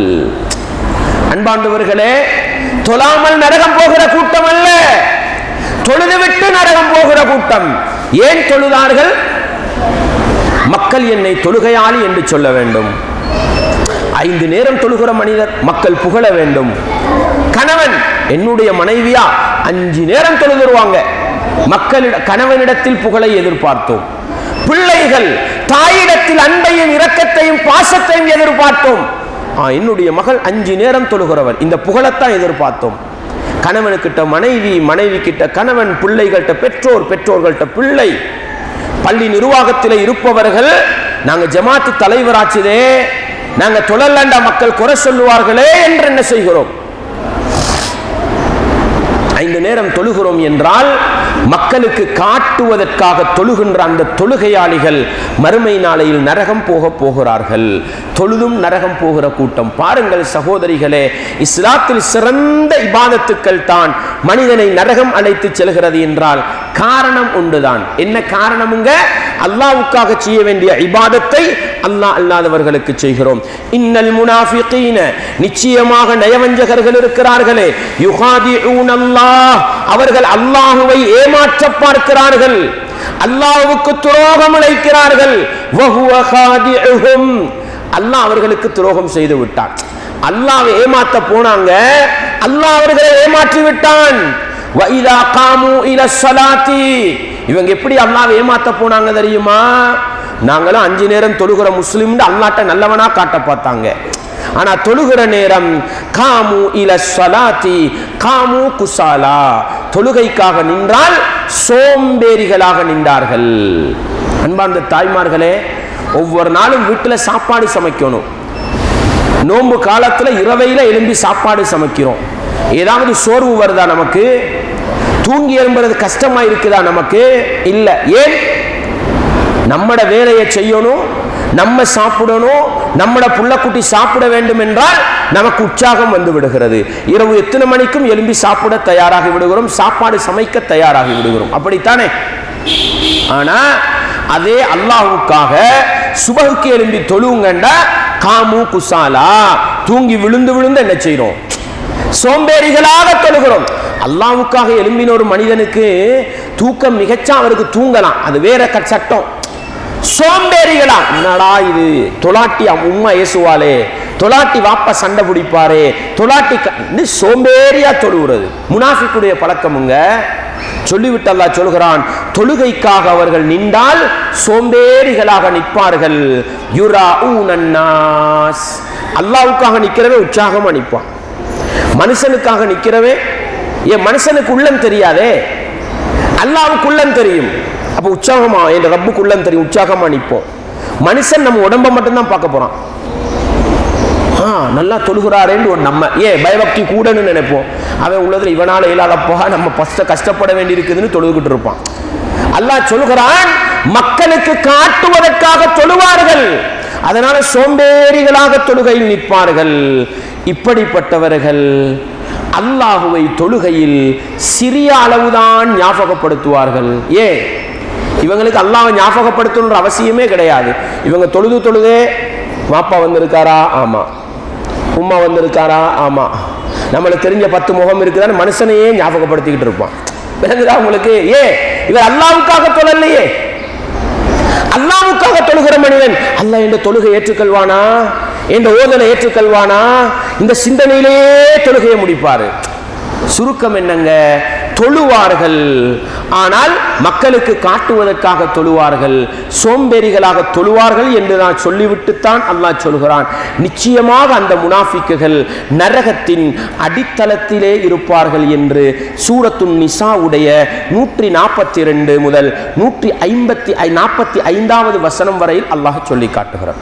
அன்பாண்டவர்களே தொழாமல் நரகம் போகிற கூட்டம் அல்ல தொழுதுவிட்டு நரகம் போகிற கூட்டம் ஏன் தொழுதார்கள் மக்கள் என்னை தொழுகையாளி என்று சொல்ல வேண்டும் ஐந்து நேரம் தொழுகிற மனிதர் மக்கள் புகழ வேண்டும் கணவன் என்னுடைய மனைவியா அஞ்சு நேரம் தொழுதுருவாங்க மக்களிட கணவனிடத்தில் புகழை எதிர்பார்த்தோம் பிள்ளைகள் தாயிடத்தில் அன்பையும் இரக்கத்தையும் பாசத்தையும் எதிர்பார்த்தோம் ஆ, என்னுடைய மகள் அஞ்சு நேரம் தொழுகிறவர் இந்த புகழத்தான் எதிர்பார்த்தோம் கணவனுக்கிட்ட மனைவி மனைவி கிட்ட கணவன் பிள்ளைகள்கிட்ட பெற்றோர் பெற்றோர்கள்ட்ட பிள்ளை பள்ளி நிர்வாகத்தில் இருப்பவர்கள் நாங்க ஜமாத்து தலைவராச்சுதே நாங்க தொழலண்டா மக்கள் குறை சொல்லுவார்களே என்று என்ன செய்கிறோம் ஐந்து நேரம் தொழுகிறோம் என்றால் மக்களுக்கு காட்டுவதற்காக தொழுகின்ற அந்த தொழுகையாளிகள் மறுமை நாளையில் நரகம் போக போகிறார்கள் தொழுதும் நரகம் போகிற கூட்டம் பாருங்கள் சகோதரிகளே இஸ்லாத்தில் சிறந்த இபாதத்துக்கள் தான் மனிதனை நரகம் அழைத்து செல்கிறது என்றால் காரணம் உண்டுதான் என்ன காரணமுங்க அல்லாவுக்காக செய்ய வேண்டிய இபாதத்தை அல்லாஹ் அல்லாதவர்களுக்கு செய்கிறோம் இன்னல் முனாஃபிகீன நிச்சயமாக நயவஞ்சகர்கள் இருக்கிறார்களே யுகாதிஊன் அல்லாஹ் அவர்கள் அல்லாஹுவை ஏமாற்ற பார்க்கிறார்கள் அல்லாஹ்வுக்கு துரோகம் அழைக்கிறார்கள் வஹுவ காதிஉஹும் அல்லாஹ் அவர்களுக்கு துரோகம் செய்து விட்டான் அல்லாஹ் ஏமாத்த போனாங்க அல்லாஹ் அவர்களை ஏமாற்றி விட்டான் வைதா காமு இல ஸலாத்தி இவங்க எப்படி அல்லாஹ் ஏமாத்த போனாங்க தெரியுமா நாங்களும் அஞ்சு நேரம் தொழுகிற முஸ்லிம் அல்லாட்ட நல்லவனா காட்ட பார்த்தாங்க ஆனா தொழுகிற நேரம் காமு இல ஸலாத்தி காமு குசாலா தொழுகைக்காக நின்றால் சோம்பேறிகளாக நின்றார்கள் அன்பார்ந்த தாய்மார்களே ஒவ்வொரு நாளும் வீட்டில் சாப்பாடு சமைக்கணும் நோன்பு காலத்துல இரவையில எழும்பி சாப்பாடு சமைக்கிறோம் ஏதாவது சோர்வு வருதா நமக்கு தூங்கி எழும்புறது கஷ்டமா இருக்குதா நமக்கு இல்ல ஏன் நம்மட வேலையை செய்யணும் நம்ம சாப்பிடணும் நம்மட புள்ளக்குட்டி சாப்பிட வேண்டும் என்றால் நமக்கு உற்சாகம் வந்து விடுகிறது இரவு எத்தனை மணிக்கும் எழும்பி சாப்பிட தயாராகி விடுகிறோம் சாப்பாடு சமைக்க தயாராகி விடுகிறோம் அப்படித்தானே ஆனா அதே அல்லாஹ்வுக்காக சுபகுக்கு எழும்பி தொழுவுங்கண்டா காமு குசாலா தூங்கி விழுந்து விழுந்து என்ன செய்றோம் சோம்பேறிகளாக தொழுகிறோம் அல்லாஹ்வுக்காக எழும்பின ஒரு மனிதனுக்கு தூக்கம் மிகச்சா அவருக்கு தூங்கலாம் அது வேற க- சட்டம் சோம்பேறிகளா என்னடா இது தொலாட்டி அம் உம்மா ஏசுவாளே தொலாட்டி வாப்பா சண்டை பிடிப்பாரே தொலாட்டி க- இது சோம்பேறியா தொழுகிறது முனாஃபிக்குடைய பழக்கமுங்க சொல்லிவிட்டு அல்லாஹ் சொல்கிறான் தொழுகைக்காக அவர்கள் நின்றால் சோம்பேறிகளாக நிற்பார்கள் யுரா ஊனன்னாஸ் அல்லாவுக்காக நிற்கிறவன் உற்சாகமா நிற்பான் மனுஷனுக்காக நிற்கிறவே என் மனுஷனுக்கு உள்ளம் தெரியாதே அல்லாவுக்கு உள்ளம் தெரியும் அப்போ உற்சாகமா என் ரப்புக்கு உள்ளம் தெரியும் உற்சாகமா நிற்போம் மனுஷன் நம்ம உடம்ப மட்டும்தான் பார்க்க போறான் ஆ நல்லா தொழுகிறாரேன்னு ஒரு நம்ம ஏன் பயபக்தி கூடன்னு நினைப்போம் அவன் உள்ளதுல இவனால இல்லாதப்பா நம்ம ஃபஸ்ட்டு கஷ்டப்பட வேண்டி இருக்குதுன்னு தொழுதுகிட்டு இருப்பான் அல்லாஹ் சொல்கிறான் மக்களுக்கு காட்டுவதற்காக தொழுவார்கள் அதனால சோம்பேறிகளாக தொழுகையில் நிற்பார்கள் இப்படிப்பட்டவர்கள் அல்லாஹுவை தொழுகையில் சிறிய அளவுதான் ஞாபகப்படுத்துவார்கள் ஏன் இவங்களுக்கு அல்லாஹ்வை ஞாபகப்படுத்தணுன்ற அவசியமே கிடையாது இவங்க தொழுது தொழுதே வாப்பா வந்திருக்காரா ஆமா உம்மா வந்திருக்காரா ஆமா நம்மளுக்கு தெரிஞ்ச பத்து முகம் இருக்குதான்னு மனுஷனையே ஞாபகப்படுத்திக்கிட்டு இருப்பான் விளங்குதா உங்களுக்கு ஏ இவர் அல்லாவுக்காக தொழலையே அல்லாவுக்காக தொழுகிற மனிதன் அல்லாஹ் என்ற தொழுகை ஏற்றுக்கொள்வானா என்ற ஓதலை ஏற்றுக்கொள்வானா இந்த சிந்தனையிலே தொழுகையை முடிப்பாரு சுருக்கம் என்னங்க தொழுவார்கள் ஆனால் மக்களுக்கு காட்டுவதற்காக தொழுவார்கள் சோம்பேறிகளாக தொழுவார்கள் என்று நான் சொல்லிவிட்டுத்தான் அல்லாஹ் சொல்கிறான் நிச்சயமாக அந்த முனாஃபிக்குகள் நரகத்தின் அடித்தளத்திலே இருப்பார்கள் என்று சூரத்துன் நிசாவுடைய நூற்றி நாற்பத்தி ரெண்டு முதல் நூற்றி ஐம்பத்தி நாற்பத்தி ஐந்தாவது வசனம் வரையில் அல்லாஹ் சொல்லி காட்டுகிறான்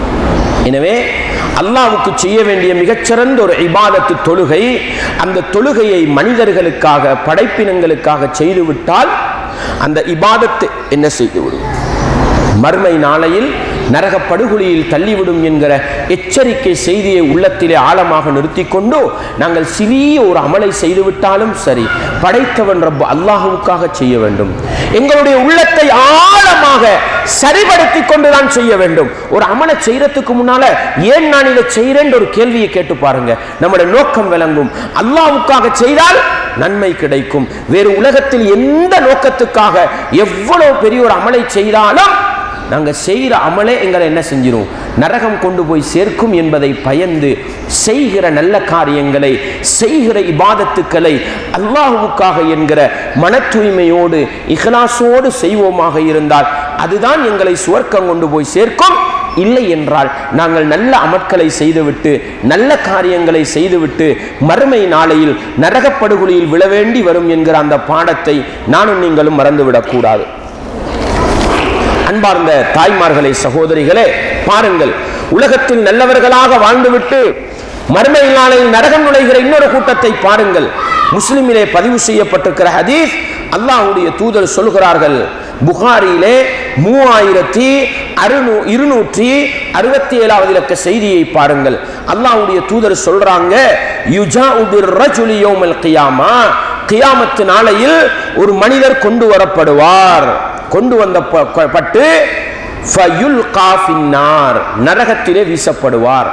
எனவே அல்லாவுக்கு செய்ய வேண்டிய மிகச்சிறந்த ஒரு இபாதத்து தொழுகை அந்த தொழுகையை மனிதர்களுக்காக படைப்பினங்களுக்காக செய்துவிட்டால் அந்த இபாதத்து என்ன செய்துவிடும் மர்மை நாளையில் நரக படுகொலியில் தள்ளிவிடும் என்கிற எச்சரிக்கை செய்தியை உள்ளத்திலே ஆழமாக நிறுத்தி கொண்டு நாங்கள் சிறிய ஒரு அமலை செய்துவிட்டாலும் சரி படைத்தவன் ரப்பு அல்லாஹுவுக்காக செய்ய வேண்டும் எங்களுடைய உள்ளத்தை ஆழமாக சரிபடுத்தி கொண்டு தான் செய்ய வேண்டும் ஒரு அமலை செய்யறதுக்கு முன்னால ஏன் நான் இதை செய்கிறேன் ஒரு கேள்வியை கேட்டு பாருங்க நம்முடைய நோக்கம் விளங்கும் அல்லாஹ்வுக்காக செய்தால் நன்மை கிடைக்கும் வேறு உலகத்தில் எந்த நோக்கத்துக்காக எவ்வளவு பெரிய ஒரு அமலை செய்தாலும் நாங்கள் செய்கிற அமலே எங்களை என்ன செஞ்சிரும் நரகம் கொண்டு போய் சேர்க்கும் என்பதை பயந்து செய்கிற நல்ல காரியங்களை செய்கிற இபாதத்துக்களை அல்லாஹுவுக்காக என்கிற மன தூய்மையோடு இஹ்லாசோடு செய்வோமாக இருந்தால் அதுதான் எங்களை சுவர்க்கம் கொண்டு போய் சேர்க்கும் இல்லை என்றால் நாங்கள் நல்ல அமட்களை செய்துவிட்டு நல்ல காரியங்களை செய்துவிட்டு மறுமை நாளையில் நரகப்படுகொலியில் விழ வேண்டி வரும் என்கிற அந்த பாடத்தை நானும் நீங்களும் மறந்துவிடக் கூடாது அன்பார்ந்த தாய்மார்களே சகோதரிகளே பாருங்கள் உலகத்தில் நல்லவர்களாக வாழ்ந்துவிட்டு மறுமை நாளையில் நரகம் நுழைகிற இன்னொரு கூட்டத்தை பாருங்கள் முஸ்லிமிலே பதிவு செய்யப்பட்டிருக்கிற ஹதீஸ் அல்லாஹ்வுடைய தூதர் சொல்கிறார்கள் புகாரியிலே மூவாயிரத்தி அறுநூ இருநூற்றி அறுபத்தி ஏழாவது இலக்க செய்தியை பாருங்கள் அல்லாஹ்வுடைய தூதர் சொல்றாங்க யுஜா உபிர் ரஜுலி யோமல் கியாமா கியாமத்து நாளையில் ஒரு மனிதர் கொண்டு வரப்படுவார் கொண்டு வந்த ப- ப- பட்டு ஃபயுல்கா ஃபின்னார் நரகத்திலே வீசப்படுவார்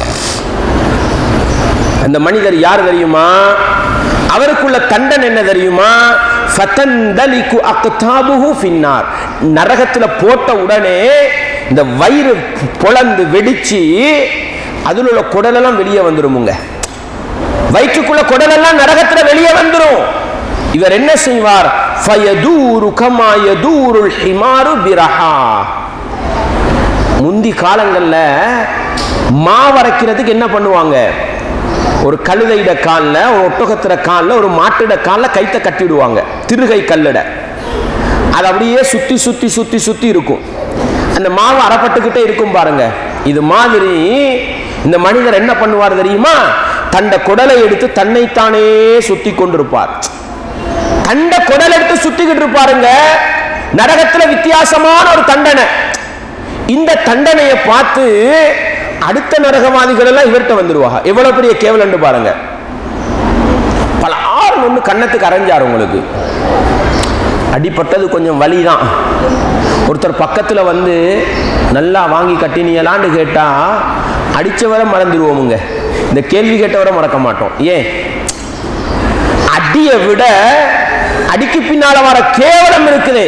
அந்த மனிதர் யார் தெரியுமா அவருக்குள்ள தண்டன் என்ன தெரியுமா ஃபதந்தலிகு அக்தாபுஹு ஃபின்னார் நரகத்துல போட்ட உடனே இந்த வயிறு பொளந்து வெடிச்சு அதுல உள்ள குடலெல்லாம் வெளியே வந்துருமுங்க வயிற்றுக்குள்ள குடலெல்லாம் நரகத்துல வெளியே வந்துரும் இவர் என்ன செய்வார் ஃபயதூரு கமா யதூருல் ஹிமாரு பிரஹா முந்தி காலங்கள்ல மாவரைக்கிறதுக்கு என்ன பண்ணுவாங்க ஒரு கழுதையிட கால்ல ஒரு ஒட்டகத்திர கால்ல ஒரு மாட்டிட கால்ல கைத்த கட்டிடுவாங்க திருகை கல்லிட அது அப்படியே சுத்தி சுத்தி சுத்தி சுத்தி இருக்கும் அந்த மாவு அறப்பட்டுக்கிட்டே இருக்கும் பாருங்க இது மாதிரி இந்த மனிதர் என்ன பண்ணுவார் தெரியுமா தண்ட குடலை எடுத்து தன்னைத்தானே சுத்தி கொண்டிருப்பார் தண்ட குடல் எடுத்து சுத்திக்கிட்டு இருப்பாருங்க நரகத்துல வித்தியாசமான ஒரு தண்டனை இந்த தண்டனையை பார்த்து அடுத்த நரகவாதிகள் எல்லாம் இவர்கிட்ட வந்துருவாங்க எவ்வளவு பெரிய கேவலன்னு பாருங்க பல ஆறு ஒன்று கன்னத்துக்கு அரைஞ்சார் உங்களுக்கு அடிப்பட்டது கொஞ்சம் வலிதான் ஒருத்தர் பக்கத்துல வந்து நல்லா வாங்கி கட்டினீங்களான்னு கேட்டா அடிச்சவரை மறந்துடுவோமுங்க இந்த கேள்வி கேட்டவரை மறக்க மாட்டோம் ஏன் அடியை விட அடிக்கு பின்னால வர கேவலம் இருக்குது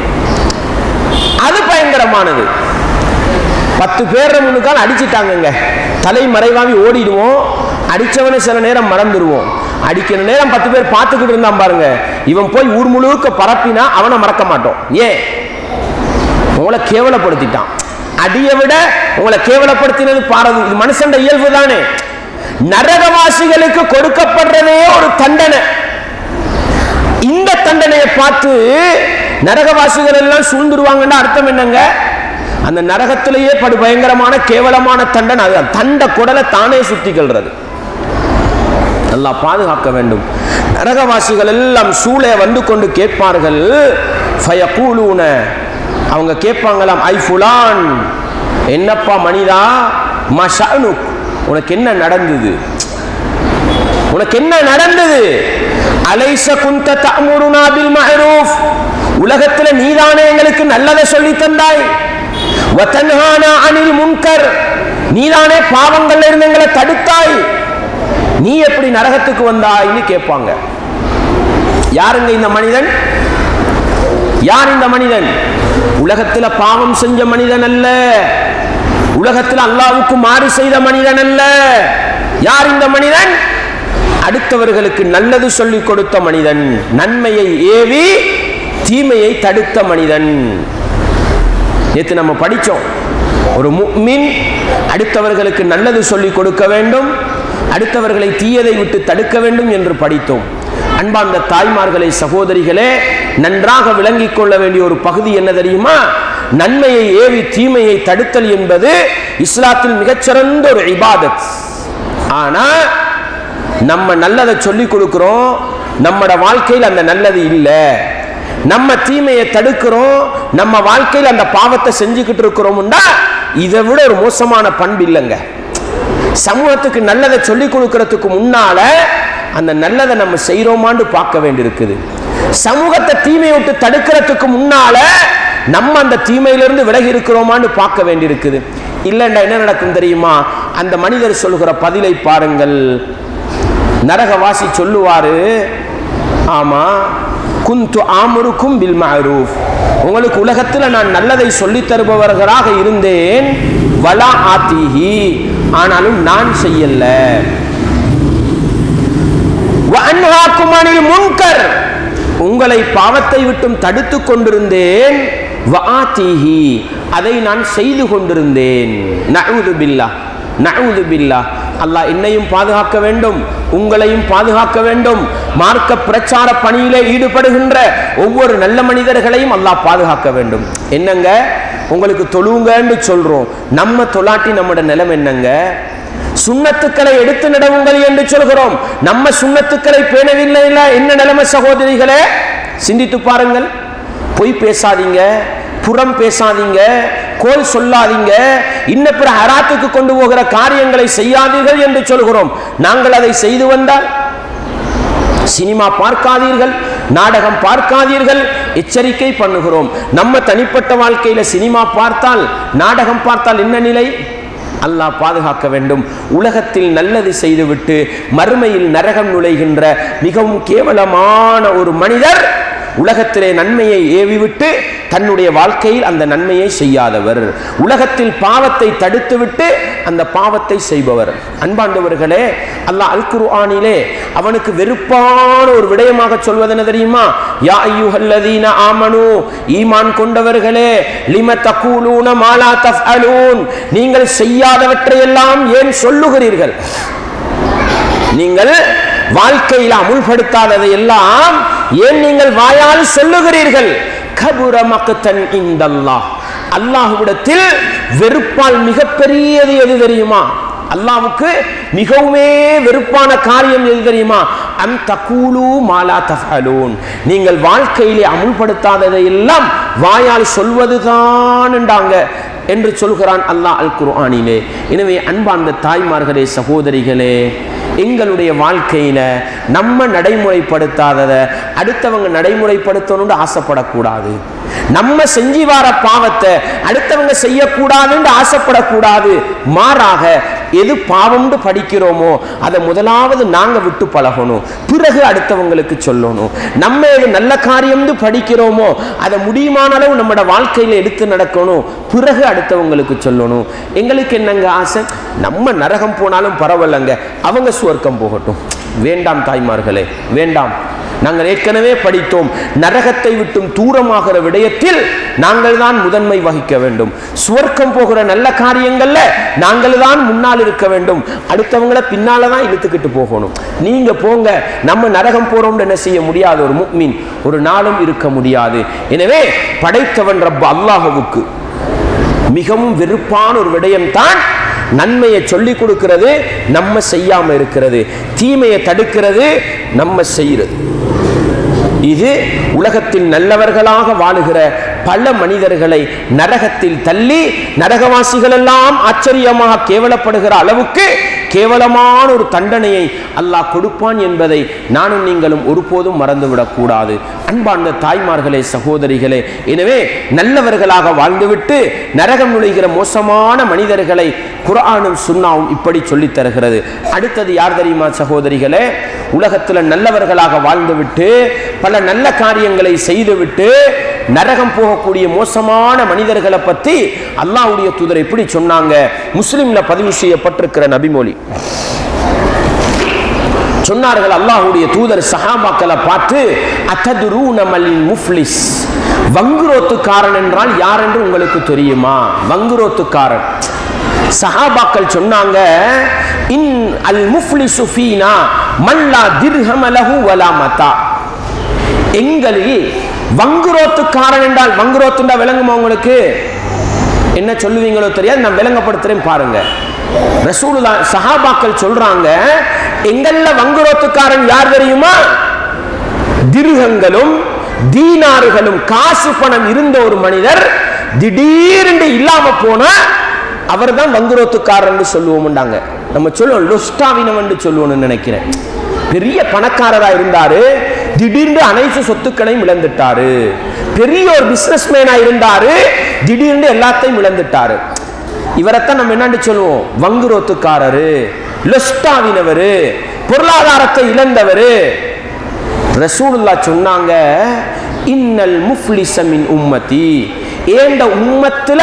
அது பயங்கரமானது பத்து பேர் முன்னுக்கால் அடிச்சிட்டாங்கங்க தலை மறைவாமி ஓடிடுவோம் அடிச்சவனை சில நேரம் மறந்துடுவோம் அடிக்கிற நேரம் பத்து பேர் பார்த்துக்கிட்டு இருந்தான் பாருங்க இவன் போய் ஊர் முழுக்க பரப்பினா அவனை மறக்க மாட்டோம் ஏன் உங்களை கேவலப்படுத்திட்டான் அடியை விட உங்களை கேவலப்படுத்தினது பாரது இது மனுஷன் இயல்பு தானே நரகவாசிகளுக்கு கொடுக்கப்படுறதே ஒரு தண்டனை இந்த தண்டனையை பார்த்து நரகவாசிகள் எல்லாம் சூழ்ந்துருவாங்கன்னா அர்த்தம் என்னங்க அந்த நரகத்திலேயே படு பயங்கரமான கேவலமான தண்டனை அது தண்ட குடலை தானே சுத்திக்கொள்றது நல்லா பாதுகாக்க வேண்டும் நரகவாசிகள் எல்லாம் சூளே வந்து கொண்டு கேட்பார்கள் ஃபயகூலூன அவங்க கேட்பாங்களாம் ஐ ஃபுலான் என்னப்பா மனிதா மஷானுக் உனக்கு என்ன நடந்தது உனக்கு என்ன நடந்தது அலைச குந்த தமுருனா பில் மஅரூஃப் உலகத்துல நீதானே எங்களுக்கு நல்லதை சொல்லி தந்தாய் வதன்ஹானா அனில் முன்கர் நீதானே பாவங்கள்ல இருந்து எங்களை தடுத்தாய் நீ எப்படி நரகத்துக்கு வந்தாய்ன்னு கேட்பாங்க யாருங்க இந்த மனிதன் யார் இந்த மனிதன் உலகத்துல பாவம் செஞ்ச மனிதன் அல்ல உலகத்தில் அல்லாவுக்கு மாறு செய்த மனிதன் அல்ல யார் இந்த மனிதன் அடுத்தவர்களுக்கு நல்லது சொல்லிக் கொடுத்த மனிதன் நன்மையை ஏவி தீமையை தடுத்த மனிதன் நேற்று நம்ம படிச்சோம் ஒரு முக்மின் அடுத்தவர்களுக்கு நல்லது சொல்லிக் கொடுக்க வேண்டும் அடுத்தவர்களை தீயதை விட்டு தடுக்க வேண்டும் என்று படித்தோம் அன்பார்ந்த தாய்மார்களே சகோதரிகளே நன்றாக விளங்கிக் கொள்ள வேண்டிய ஒரு பகுதி என்ன தெரியுமா நன்மையை ஏவி தீமையை தடுத்தல் என்பது இஸ்லாத்தில் மிகச்சிறந்த ஒரு இபாதத் ஆனா நம்ம நல்லதை சொல்லி கொடுக்கிறோம் நம்மட வாழ்க்கையில் அந்த நல்லது இல்லை நம்ம தீமையை தடுக்கிறோம் நம்ம வாழ்க்கையில் அந்த பாவத்தை செஞ்சுக்கிட்டு இருக்கிறோம்னா இதை விட ஒரு மோசமான பண்பு இல்லைங்க சமூகத்துக்கு நல்லதை சொல்லி கொடுக்கறதுக்கு முன்னால அந்த நல்லதை நம்ம செய்யறோமான்னு பார்க்க வேண்டியிருக்குது சமூகத்தை தீமையை விட்டு தடுக்கிறதுக்கு முன்னால நம்ம அந்த தீமையிலிருந்து விலகி இருக்கிறோமான்னு பார்க்க வேண்டியிருக்குது இல்லைண்டா என்ன நடக்கும் தெரியுமா அந்த மனிதர் சொல்கிற பதிலை பாருங்கள் நரகவாசி சொல்லுவாரு ஆமா குந்து ஆமுருக்கும் பில் மஅரூஃப் உங்களுக்கு உலகத்தில் நான் நல்லதை சொல்லித் தருபவர்களாக இருந்தேன் வலா ஆத்திஹி ஆனாலும் நான் செய்யல வஅன்ஹாக்கும் அனில் முன்கர் உங்களை பாவத்தை விட்டும் தடுத்து கொண்டிருந்தேன் வஆத்திஹி அதை நான் செய்து கொண்டிருந்தேன் நவுது பில்லா நவுது பில்லா அல்லாஹ் என்னையும் பாதுகாக்க வேண்டும் உங்களையும் பாதுகாக்க வேண்டும் மார்க்க பிரச்சார பணியிலே ஈடுபடுகின்ற ஒவ்வொரு நல்ல மனிதர்களையும் அல்லாஹ் பாதுகாக்க வேண்டும் என்னங்க உங்களுக்கு தொழுவுங்கன்னு சொல்றோம் நம்ம தொலாட்டி நம்மட நிலம் என்னங்க சுண்ணத்துக்களை எடுத்து நடவுங்கள் என்று சொல்கிறோம் நம்ம சுண்ணத்துக்களை பேணவில்லை என்ன நிலைமை சகோதரிகளே சிந்தித்து பாருங்கள் பொய் பேசாதீங்க புறம் பேசாதீங்க கோல் சொல்லாதீங்க இன்ன பிற ஹராத்துக்கு கொண்டு போகிற காரியங்களை செய்யாதீர்கள் என்று சொல்கிறோம் நாங்கள் அதை செய்து வந்தால் சினிமா பார்க்காதீர்கள் நாடகம் பார்க்காதீர்கள் எச்சரிக்கை பண்ணுகிறோம் நம்ம தனிப்பட்ட வாழ்க்கையில சினிமா பார்த்தால் நாடகம் பார்த்தால் என்ன நிலை அல்லாஹ் பாதுகாக்க வேண்டும் உலகத்தில் நல்லது செய்துவிட்டு மறுமையில் நரகம் நுழைகின்ற மிகவும் கேவலமான ஒரு மனிதர் உலகத்திலே நன்மையை ஏவிவிட்டு தன்னுடைய வாழ்க்கையில் அந்த நன்மையை செய்யாதவர் உலகத்தில் பாவத்தை தடுத்துவிட்டு அந்த பாவத்தை செய்பவர் அன்பாண்டவர்களே அல்லாஹ் அல் குர்ஆனிலே அவனுக்கு வெறுப்பான ஒரு விடயமாக சொல்வது என்ன தெரியுமா யா ஐயுஹல்லதீன ஆமனு ஈமான் கொண்டவர்களே லிம தகூலூன மாலா தஃஅலூன் நீங்கள் செய்யாதவற்றையெல்லாம் ஏன் சொல்லுகிறீர்கள் நீங்கள் வாழ்க்கையில் அமுல்படுத்தாததை எல்லாம் ஏன் நீங்கள் வாயால் சொல்லுகிறீர்கள் கபுர மக்கத்தன் இந்தல்லாஹ் அல்லாஹ்விடத்தில் வெறுப்பால் மிகப்பெரியது எது தெரியுமா அல்லாவுக்கு மிகவுமே வெறுப்பான காரியம் எது தெரியுமா அம் தகூலு மாலா தஃஅலூன் நீங்கள் வாழ்க்கையிலே அமுல்படுத்தாததை எல்லாம் வாயால் சொல்வதுதான் என்று சொல்கிறான் அல்லாஹ் அல் குர்ஆனிலே எனவே அன்பார்ந்த தாய்மார்களே சகோதரிகளே எங்களுடைய வாழ்க்கையில நம்ம நடைமுறைப்படுத்தாததை அடுத்தவங்க நடைமுறைப்படுத்தணும்னு ஆசைப்படக்கூடாது நம்ம செஞ்சு வார பாவத்தை அடுத்தவங்க செய்யக்கூடாதுன்னு ஆசைப்படக்கூடாது மாறாக எது பாவம்னு படிக்கிறோமோ அதை முதலாவது நாங்க விட்டு பழகணும் பிறகு அடுத்தவங்களுக்கு சொல்லணும் நம்ம எது நல்ல காரியம்னு படிக்கிறோமோ அதை முடியுமான அளவு நம்மட வாழ்க்கையில எடுத்து நடக்கணும் பிறகு அடுத்தவங்களுக்கு சொல்லணும் எங்களுக்கு என்னங்க ஆசை நம்ம நரகம் போனாலும் பரவாயில்லைங்க அவங்க சுவர்க்கம் போகட்டும் வேண்டாம் தாய்மார்களே வேண்டாம் நாங்கள் ஏற்கனவே படித்தோம் நரகத்தை விட்டும் தூரமாகிற விடயத்தில் நாங்கள் தான் முதன்மை வகிக்க வேண்டும் சுவர்க்கம் போகிற நல்ல காரியங்கள்ல நாங்கள் தான் முன்னால் இருக்க வேண்டும் அடுத்தவங்கள பின்னால தான் இழுத்துக்கிட்டு போகணும் நீங்க போங்க நம்ம நரகம் போறோம்னு என்ன செய்ய முடியாது ஒரு முக்மீன் ஒரு நாளும் இருக்க முடியாது எனவே படைத்தவன் ரப்ப அல்லாஹுவுக்கு மிகவும் வெறுப்பான ஒரு விடயம் தான் நன்மையை சொல்லி கொடுக்கிறது நம்ம செய்யாம இருக்கிறது தீமையை தடுக்கிறது நம்ம செய்யறது இது உலகத்தில் நல்லவர்களாக வாழுகிற பல மனிதர்களை நரகத்தில் தள்ளி நரகவாசிகள் எல்லாம் ஆச்சரியமாக கேவலப்படுகிற அளவுக்கு கேவலமான ஒரு தண்டனையை அல்லாஹ் கொடுப்பான் என்பதை நானும் நீங்களும் ஒருபோதும் மறந்துவிடக் கூடாது அன்பார்ந்த தாய்மார்களே சகோதரிகளே எனவே நல்லவர்களாக வாழ்ந்துவிட்டு நரகம் நுழைகிற மோசமான மனிதர்களை குர்ஆனும் சுன்னாவும் இப்படி சொல்லித் தருகிறது அடுத்தது யார் தெரியுமா சகோதரிகளே உலகத்துல நல்லவர்களாக வாழ்ந்துவிட்டு பல நல்ல காரியங்களை செய்துவிட்டு நரகம் போகக்கூடிய மோசமான மனிதர்களை பத்தி அல்லாஹ்வுடைய தூதர் இப்படி சொன்னாங்க முஸ்லிம்ல பதிவு செய்யப்பட்டிருக்கிற நபிமொழி சொன்னார்கள் அல்லாஹ்வுடைய தூதர் சஹாபாக்களை பார்த்து அத்ததுரூன மலின் முஃப்லிஸ் வங்குரோத்துக்காரன் என்றால் யார் என்று உங்களுக்கு தெரியுமா வங்குரோத்துக்காரன் சஹாபாக்கள் சொன்னாங்க இன் அல் முஃப்லிசு ஃபீனா மல்லா திர்ஹம லஹு வலா மதா எங்களில் வங்குரோத்துக்காரன் என்றால் வங்குரோத்துண்டா விளங்குமா உங்களுக்கு என்ன சொல்லுவீங்களோ தெரியாது நான் விளங்கப்படுத்துறேன் பாருங்க ரசூலுல்லா சஹாபாக்கள் சொல்றாங்க எங்கள்ல வங்குரோத்துக்காரன் யார் தெரியுமா திருகங்களும் தீனாறுகளும் காசு பணம் இருந்த ஒரு மனிதர் திடீரென்று இல்லாம போனா அவர் தான் வங்குரோத்துக்காரன் சொல்லுவோம்டாங்க நம்ம சொல்லுவோம் லொஸ்டாவினவன் சொல்லுவோம்னு நினைக்கிறேன் பெரிய பணக்காரரா இருந்தாரு திடீர்னு அனைத்து சொத்துக்களையும் இழந்துட்டாரு பெரிய ஒரு பிசினஸ் மேனா இருந்தாரு திடீர்னு எல்லாத்தையும் இழந்துட்டாரு இவரைத்தான் நம்ம என்னன்னு சொல்லுவோம் வங்குரோத்துக்காரரு லொஸ்டாவினவரு பொருளாதாரத்தை இழந்தவரு ரசூலுல்லா சொன்னாங்க இன்னல் முஃப்லிசமின் உம்மதி ஏண்ட உம்மத்துல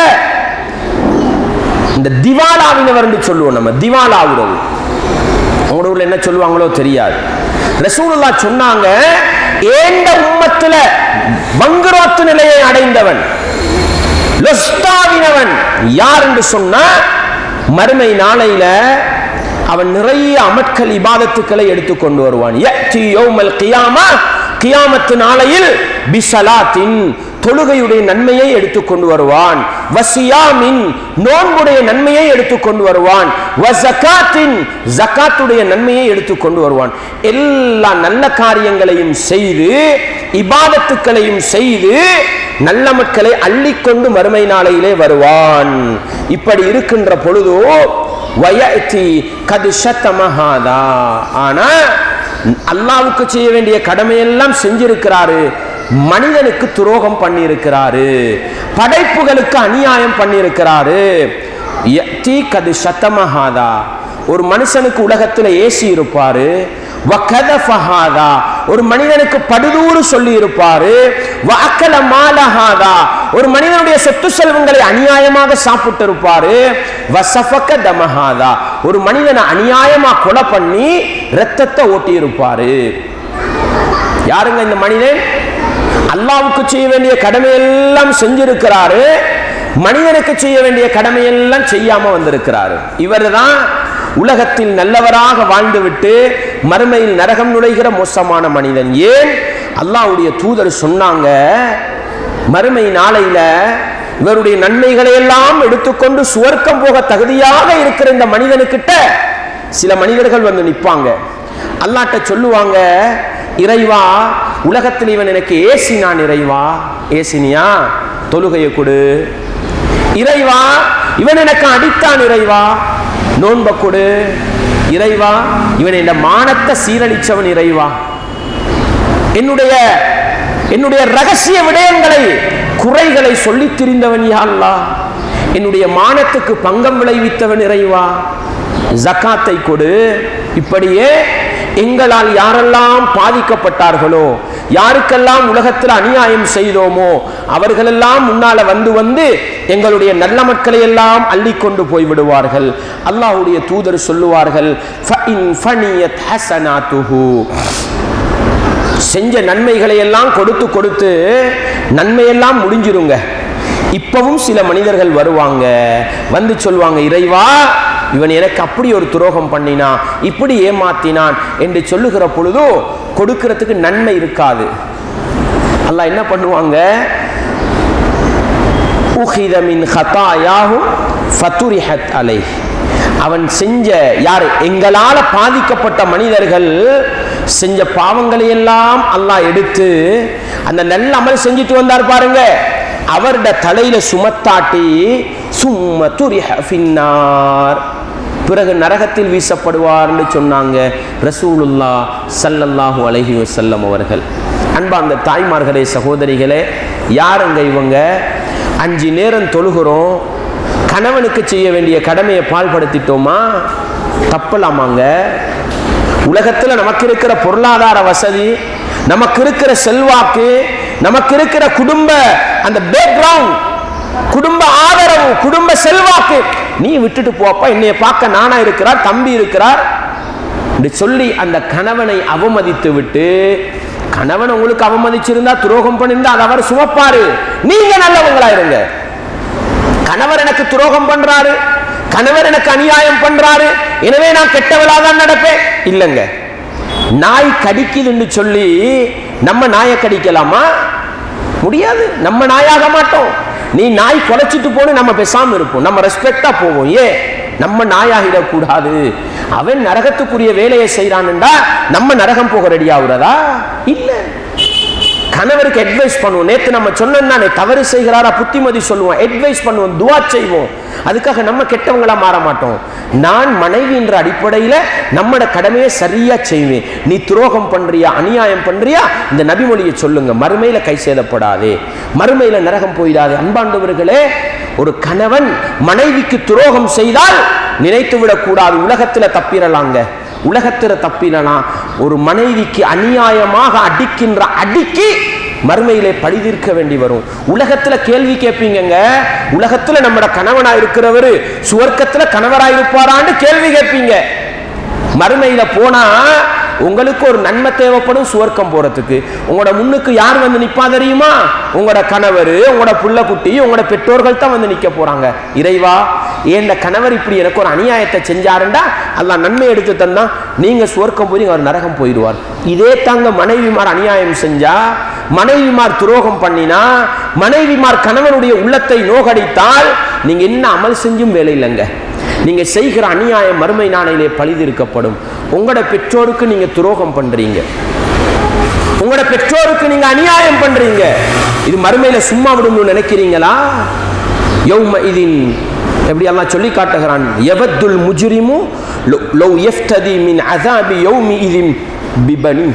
இந்த திவாலாவினவர் சொல்லுவோம் நம்ம திவாலாவுறவு உங்களோட ஊர்ல என்ன சொல்லுவாங்களோ தெரியாது ரசூலுல்லா சொன்னாங்க ஏண்ட உம்மத்துல வங்குரோத்து நிலையை அடைந்தவன் லொஸ்தாவினவன் யார் என்று சொன்னா மறுமை நாளையில அவன் நிறைய அமட்கள் இபாதத்துக்களை எடுத்துக்கொண்டு வருவான் யஅதி யௌமல் கியாமா கியாமத்து நாளையில் பிசலாத்தின் தொழுகையுடைய நன்மையை எடுத்துக்கொண்டு வருவான் வசியாமின் நோன்புடைய நன்மையை எடுத்துக்கொண்டு வருவான் வசகாத்தின் ஜகாத்துடைய நன்மையை எடுத்துக்கொண்டு வருவான் எல்லா நல்ல காரியங்களையும் செய்து இபாதத்துக்களையும் செய்து நல்ல மக்களை அள்ளிக்கொண்டு மறுமை நாளையிலே வருவான் இப்படி இருக்கின்ற பொழுதோ வயத்தி கது சத்தமஹாதா ஆனா அல்லாவுக்கு செய்ய வேண்டிய கடமையெல்லாம் செஞ்சிருக்கிறாரு மனிதனுக்கு துரோகம் பண்ணியிருக்கிறாரு படைப்புகளுக்கு அநியாயம் பண்ணியிருக்கிறாரு யத்தி கது சத்தமஹாதா ஒரு மனுஷனுக்கு உலகத்துல ஏசி இருப்பாரு வகதஃபஹாதா ஒரு மனிதனுக்கு படுதூறு சொல்லி இருப்பாரு வஅக்கல மாலஹாதா ஒரு மனிதனுடைய சொத்து செல்வங்களை அநியாயமாக சாப்பிட்டு இருப்பாரு வசஃபக தமஹாதா ஒரு மனிதனை அநியாயமா கொலை பண்ணி ரத்தத்தை ஓட்டி இருப்பாரு யாருங்க இந்த மனிதன் அல்லாவுக்கு செய்ய வேண்டிய கடமை எல்லாம் செஞ்சிருக்கிறாரு மனிதனுக்கு செய்ய வேண்டிய கடமையெல்லாம் செய்யாம வந்திருக்கிறாரு இவர்தான் உலகத்தில் நல்லவராக வாழ்ந்துவிட்டு மறுமையில் நரகம் நுழைகிற மோசமான மனிதன் ஏன் அல்லாஹ்வுடைய தூதர் சொன்னாங்க மறுமை நாளையில இவருடைய நன்மைகளை எல்லாம் எடுத்துக்கொண்டு சுவர்க்கம் போக தகுதியாக இருக்கிற இந்த மனிதனுக்கிட்ட சில மனிதர்கள் வந்து நிற்பாங்க அல்லாட்ட சொல்லுவாங்க இறைவா உலகத்தில் இவன் எனக்கு ஏசினான் இறைவா ஏசினியா தொழுகையை கொடு இறைவா இவன் எனக்கு அடித்தான் இறைவா நோன்ப கொடு இறைவா இவன் இந்த மானத்தை சீரழிச்சவன் இறைவா என்னுடைய என்னுடைய ரகசிய விடயங்களை குறைகளை சொல்லித் திரிந்தவன் யா அல்லாஹ் என்னுடைய மானத்துக்கு பங்கம் விளைவித்தவன் இறைவா ஜக்காத்தை கொடு இப்படியே எங்களால் யாரெல்லாம் பாதிக்கப்பட்டார்களோ யாருக்கெல்லாம் உலகத்தில் அநியாயம் செய்தோமோ அவர்களெல்லாம் முன்னால வந்து வந்து எங்களுடைய நல்ல மக்களை எல்லாம் அள்ளிக்கொண்டு போய் விடுவார்கள் அல்லாஹ்வுடைய தூதர் சொல்லுவார்கள் "ஃபஇன் ஃபனியத் ஹஸனாத்துஹு." செஞ்ச நன்மைகளை எல்லாம் கொடுத்து கொடுத்து நன்மையெல்லாம் முடிஞ்சிருங்க இப்பவும் சில மனிதர்கள் வருவாங்க வந்து சொல்வாங்க இறைவா இவன் எனக்கு அப்படி ஒரு துரோகம் பண்ணினான் இப்படி ஏமாத்தினான் என்று சொல்லுகிற பொழுதோ கொடுக்கிறதுக்கு நன்மை இருக்காது அல்லாஹ் என்ன பண்ணுவாங்க உஹித மின் ஹதாயாஹும் ஃபதுரிஹத் அலை அவன் செஞ்ச யார் எங்களால பாதிக்கப்பட்ட மனிதர்கள் செஞ்ச பாவங்களை எல்லாம் அல்லாஹ் எடுத்து அந்த நல்ல அமல் செஞ்சுட்டு வந்தார் பாருங்க அவருடைய தலையில சுமத்தாட்டி சும்ம துரிஹ ஃபின்னார் பிறகு நரகத்தில் வீசப்படுவார்னு சொன்னாங்க ரசூலுல்லா சல்லல்லாஹு அலைஹி வஸல்லம் அவர்கள் அன்பா அந்த தாய்மார்களே சகோதரிகளே யாருங்க இவங்க அஞ்சு நேரம் தொழுகிறோம் கணவனுக்கு செய்ய வேண்டிய கடமையை பால்படுத்திட்டோமா தப்பலாமாங்க உலகத்தில் நமக்கு இருக்கிற பொருளாதார வசதி நமக்கு இருக்கிற செல்வாக்கு நமக்கு இருக்கிற குடும்ப அந்த பேக்ரவுண்ட் குடும்ப ஆதரவு குடும்ப செல்வாக்கு நீ விட்டுட்டு போப்பா என்னைய பார்க்க நானா இருக்கிறார் தம்பி இருக்கிறார் என்று சொல்லி அந்த கணவனை அவமதித்து விட்டு கணவன் உங்களுக்கு அவமதிச்சிருந்தா துரோகம் பண்ணிருந்தா அதை அவர் சுமப்பாரு நீங்க நல்லவங்களா இருங்க கணவர் எனக்கு துரோகம் பண்றாரு கணவர் எனக்கு அநியாயம் பண்றாரு எனவே நான் கெட்டவளா தான் நடப்பேன் இல்லைங்க நாய் கடிக்குதுன்னு சொல்லி நம்ம நாயை கடிக்கலாமா முடியாது நம்ம நாயாக மாட்டோம் நீ நாய் குலைச்சிட்டு போன்னு நம்ம பேசாம இருப்போம் நம்ம ரெஸ்பெக்டா போவோம் ஏன் நம்ம நாயாகிடக்கூடாது அவன் நரகத்துக்குரிய வேலையை செய்யறான்டா நம்ம நரகம் போக ரெடி ஆகுறதா இல்ல கணவருக்கு அட்வைஸ் பண்ணுவோம் நேத்து நம்ம சொன்னோம் தானே தவறு செய்கிறாரா புத்திமதி சொல்லுவோம் அட்வைஸ் பண்ணுவோம் துவா செய்வோம் அதுக்காக நம்ம கெட்டவங்களா மாற மாட்டோம் நான் மனைவி என்ற அடிப்படையில் நம்மட கடமையை சரியா செய்வேன் நீ துரோகம் பண்றியா அநியாயம் பண்றியா இந்த நபிமொழியை சொல்லுங்க மறுமையில கை சேதப்படாதே மறுமையில நரகம் போயிடாதே அன்பாண்டவர்களே ஒரு கணவன் மனைவிக்கு துரோகம் செய்தால் நினைத்து விடக்கூடாது உலகத்துல தப்பிரலாங்க உலகத்துல தப்பிடலாம் ஒரு மனைவிக்கு அநியாயமாக அடிக்கின்ற அடிக்கு மறுமையிலே பழிதீர்க்க வேண்டி வரும் உலகத்துல கேள்வி கேட்பீங்கங்க உலகத்துல நம்மட கணவனா இருக்கிறவரு சுவர்க்கத்துல கணவரா இருப்பாரான்னு கேள்வி கேட்பீங்க மறுமையில போனா உங்களுக்கு ஒரு நன்மை தேவைப்படும் சுவர்க்கம் போறதுக்கு உங்களோட முன்னுக்கு யார் வந்து நிப்பா தெரியுமா உங்களோட கணவர் உங்களோட புள்ள குட்டி உங்களோட பெற்றோர்கள் தான் வந்து நிக்க போறாங்க இறைவா ஏன் கணவர் இப்படி எனக்கு ஒரு அநியாயத்தை செஞ்சாருண்டா அல்லாஹ் நன்மை எடுத்து தந்தா நீங்க சுவர்க்கம் போய் அவர் நரகம் போயிடுவார் இதே தாங்க மனைவிமார் அநியாயம் செஞ்சா மனைவிமார் துரோகம் பண்ணினா மனைவிமார் கணவனுடைய உள்ளத்தை நோகடித்தால் நீங்க என்ன அமல் செஞ்சும் வேலை இல்லைங்க நீங்க செய்கிற அநியாயம் மறுமை நாளையிலே பழிதிருக்கப்படும் உங்களோட பெற்றோருக்கு நீங்க துரோகம் பண்றீங்க உங்களோட பெற்றோருக்கு நீங்க அநியாயம் பண்றீங்க இது மறுமையில சும்மா விடணும்னு நினைக்கிறீங்களா யௌம இதின் எப்படி அல்லாஹ் சொல்லி காட்டுகிறான் யவத்துல் முஜ்ரிமு லவ் யஃப்ததி மின் அஸாபி யௌமி இதின் பிபனி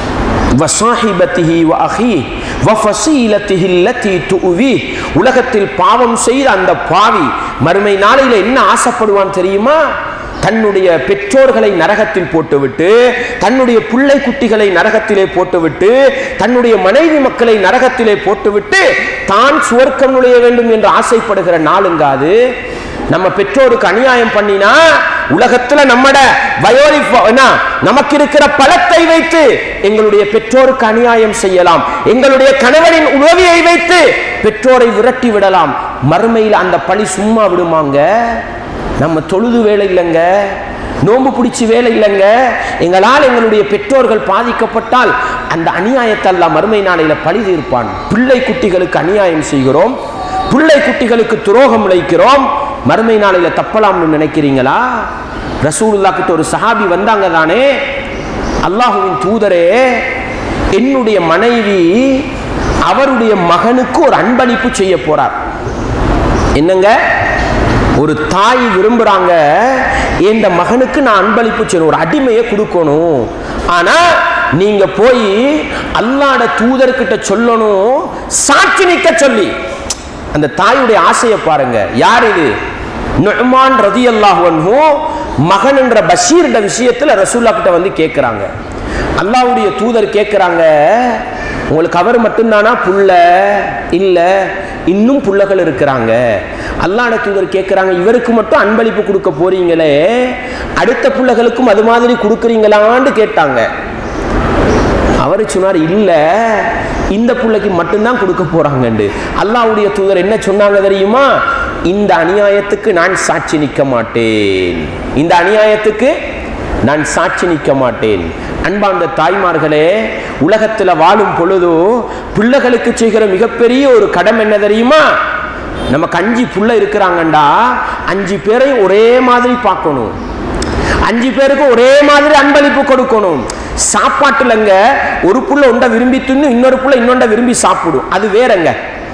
வசாஹிபத்திஹி வ அஹி வ ஃபசீலத்திஹி அல்லதி துஉவி உலகத்தில் பாவம் செய்த அந்த பாவி மறுமை நாளையில என்ன ஆசைப்படுவான் தெரியுமா தன்னுடைய பெற்றோர்களை நரகத்தில் போட்டுவிட்டு தன்னுடைய பிள்ளை குட்டிகளை நரகத்திலே போட்டுவிட்டு தன்னுடைய மனைவி மக்களை நரகத்திலே போட்டுவிட்டு தான் சுவர்க்கம் நுழைய வேண்டும் என்று ஆசைப்படுகிற நாளுங்க அது நம்ம பெற்றோருக்கு அநியாயம் பண்ணினா உலகத்துல நம்மட வயோரி நமக்கு இருக்கிற பலத்தை வைத்து எங்களுடைய பெற்றோருக்கு அநியாயம் செய்யலாம் எங்களுடைய கணவனின் உதவியை வைத்து பெற்றோரை விரட்டி விடலாம் மறுமையில் அந்த பழி சும்மா விடுமாங்க நம்ம தொழுது வேலை இல்லைங்க நோன்பு பிடிச்சி வேலை இல்லைங்க எங்களால் எங்களுடைய பெற்றோர்கள் பாதிக்கப்பட்டால் அந்த அநியாயத்தை எல்லாம் மறுமை நாளையில பழி தீர்ப்பான் பிள்ளை குட்டிகளுக்கு அநியாயம் செய்கிறோம் பிள்ளை குட்டிகளுக்கு துரோகம் இழைக்கிறோம் மறுமை நாளையில தப்பலாம்னு நினைக்கிறீங்களா ரசூலுல்லா கிட்ட ஒரு சஹாபி வந்தாங்க தானே அல்லாஹுவின் தூதரே என்னுடைய மனைவி அவருடைய மகனுக்கு ஒரு அன்பளிப்பு செய்ய போறார் என்னங்க ஒரு தாய் விரும்புறாங்க இந்த மகனுக்கு நான் அன்பளிப்பு செய்யணும் ஒரு அடிமையை கொடுக்கணும் ஆனா நீங்க போய் அல்லாட தூதர்கிட்ட சொல்லணும் சாட்சி நிக்க சொல்லி அந்த தாயுடைய ஆசையை பாருங்க யார் இது நுஹ்மான் ரதி அல்லாஹு மகன் என்ற பஷீர் விஷயத்துல ரசூல்லா கிட்ட வந்து கேட்கிறாங்க அல்லாஹ்வுடைய தூதர் கேட்கிறாங்க உங்களுக்கு அவர் மட்டும்தானா புள்ள இல்ல இன்னும் புள்ளகள் இருக்கிறாங்க அல்லாட தூதர் கேட்கிறாங்க இவருக்கு மட்டும் அன்பளிப்பு கொடுக்க போறீங்களே அடுத்த புள்ளகளுக்கும் அது மாதிரி கொடுக்குறீங்களான்னு கேட்டாங்க அவர் சொன்னார் இல்ல இந்த பிள்ளைக்கு மட்டும்தான் கொடுக்க போறாங்கண்டு அல்லாஹ்வுடைய தூதர் என்ன சொன்னாங்க தெரியுமா இந்த அநியாயத்துக்கு நான் சாட்சி நிற்க மாட்டேன் இந்த அநியாயத்துக்கு நான் சாட்சி நிற்க மாட்டேன் அன்பார்ந்த தாய்மார்களே உலகத்துல வாழும் பொழுதோ பிள்ளைகளுக்கு செய்கிற மிகப்பெரிய ஒரு கடமை என்ன தெரியுமா நமக்கு அஞ்சு புள்ள இருக்கிறாங்கண்டா அஞ்சு பேரையும் ஒரே மாதிரி பார்க்கணும் அஞ்சு பேருக்கு ஒரே மாதிரி அன்பளிப்பு கொடுக்கணும் சாப்பாட்டுலங்க ஒரு புள்ள உண்டை விரும்பி தின்னு இன்னொரு புள்ள இன்னொண்ட விரும்பி சாப்பிடும் அது வேறங்க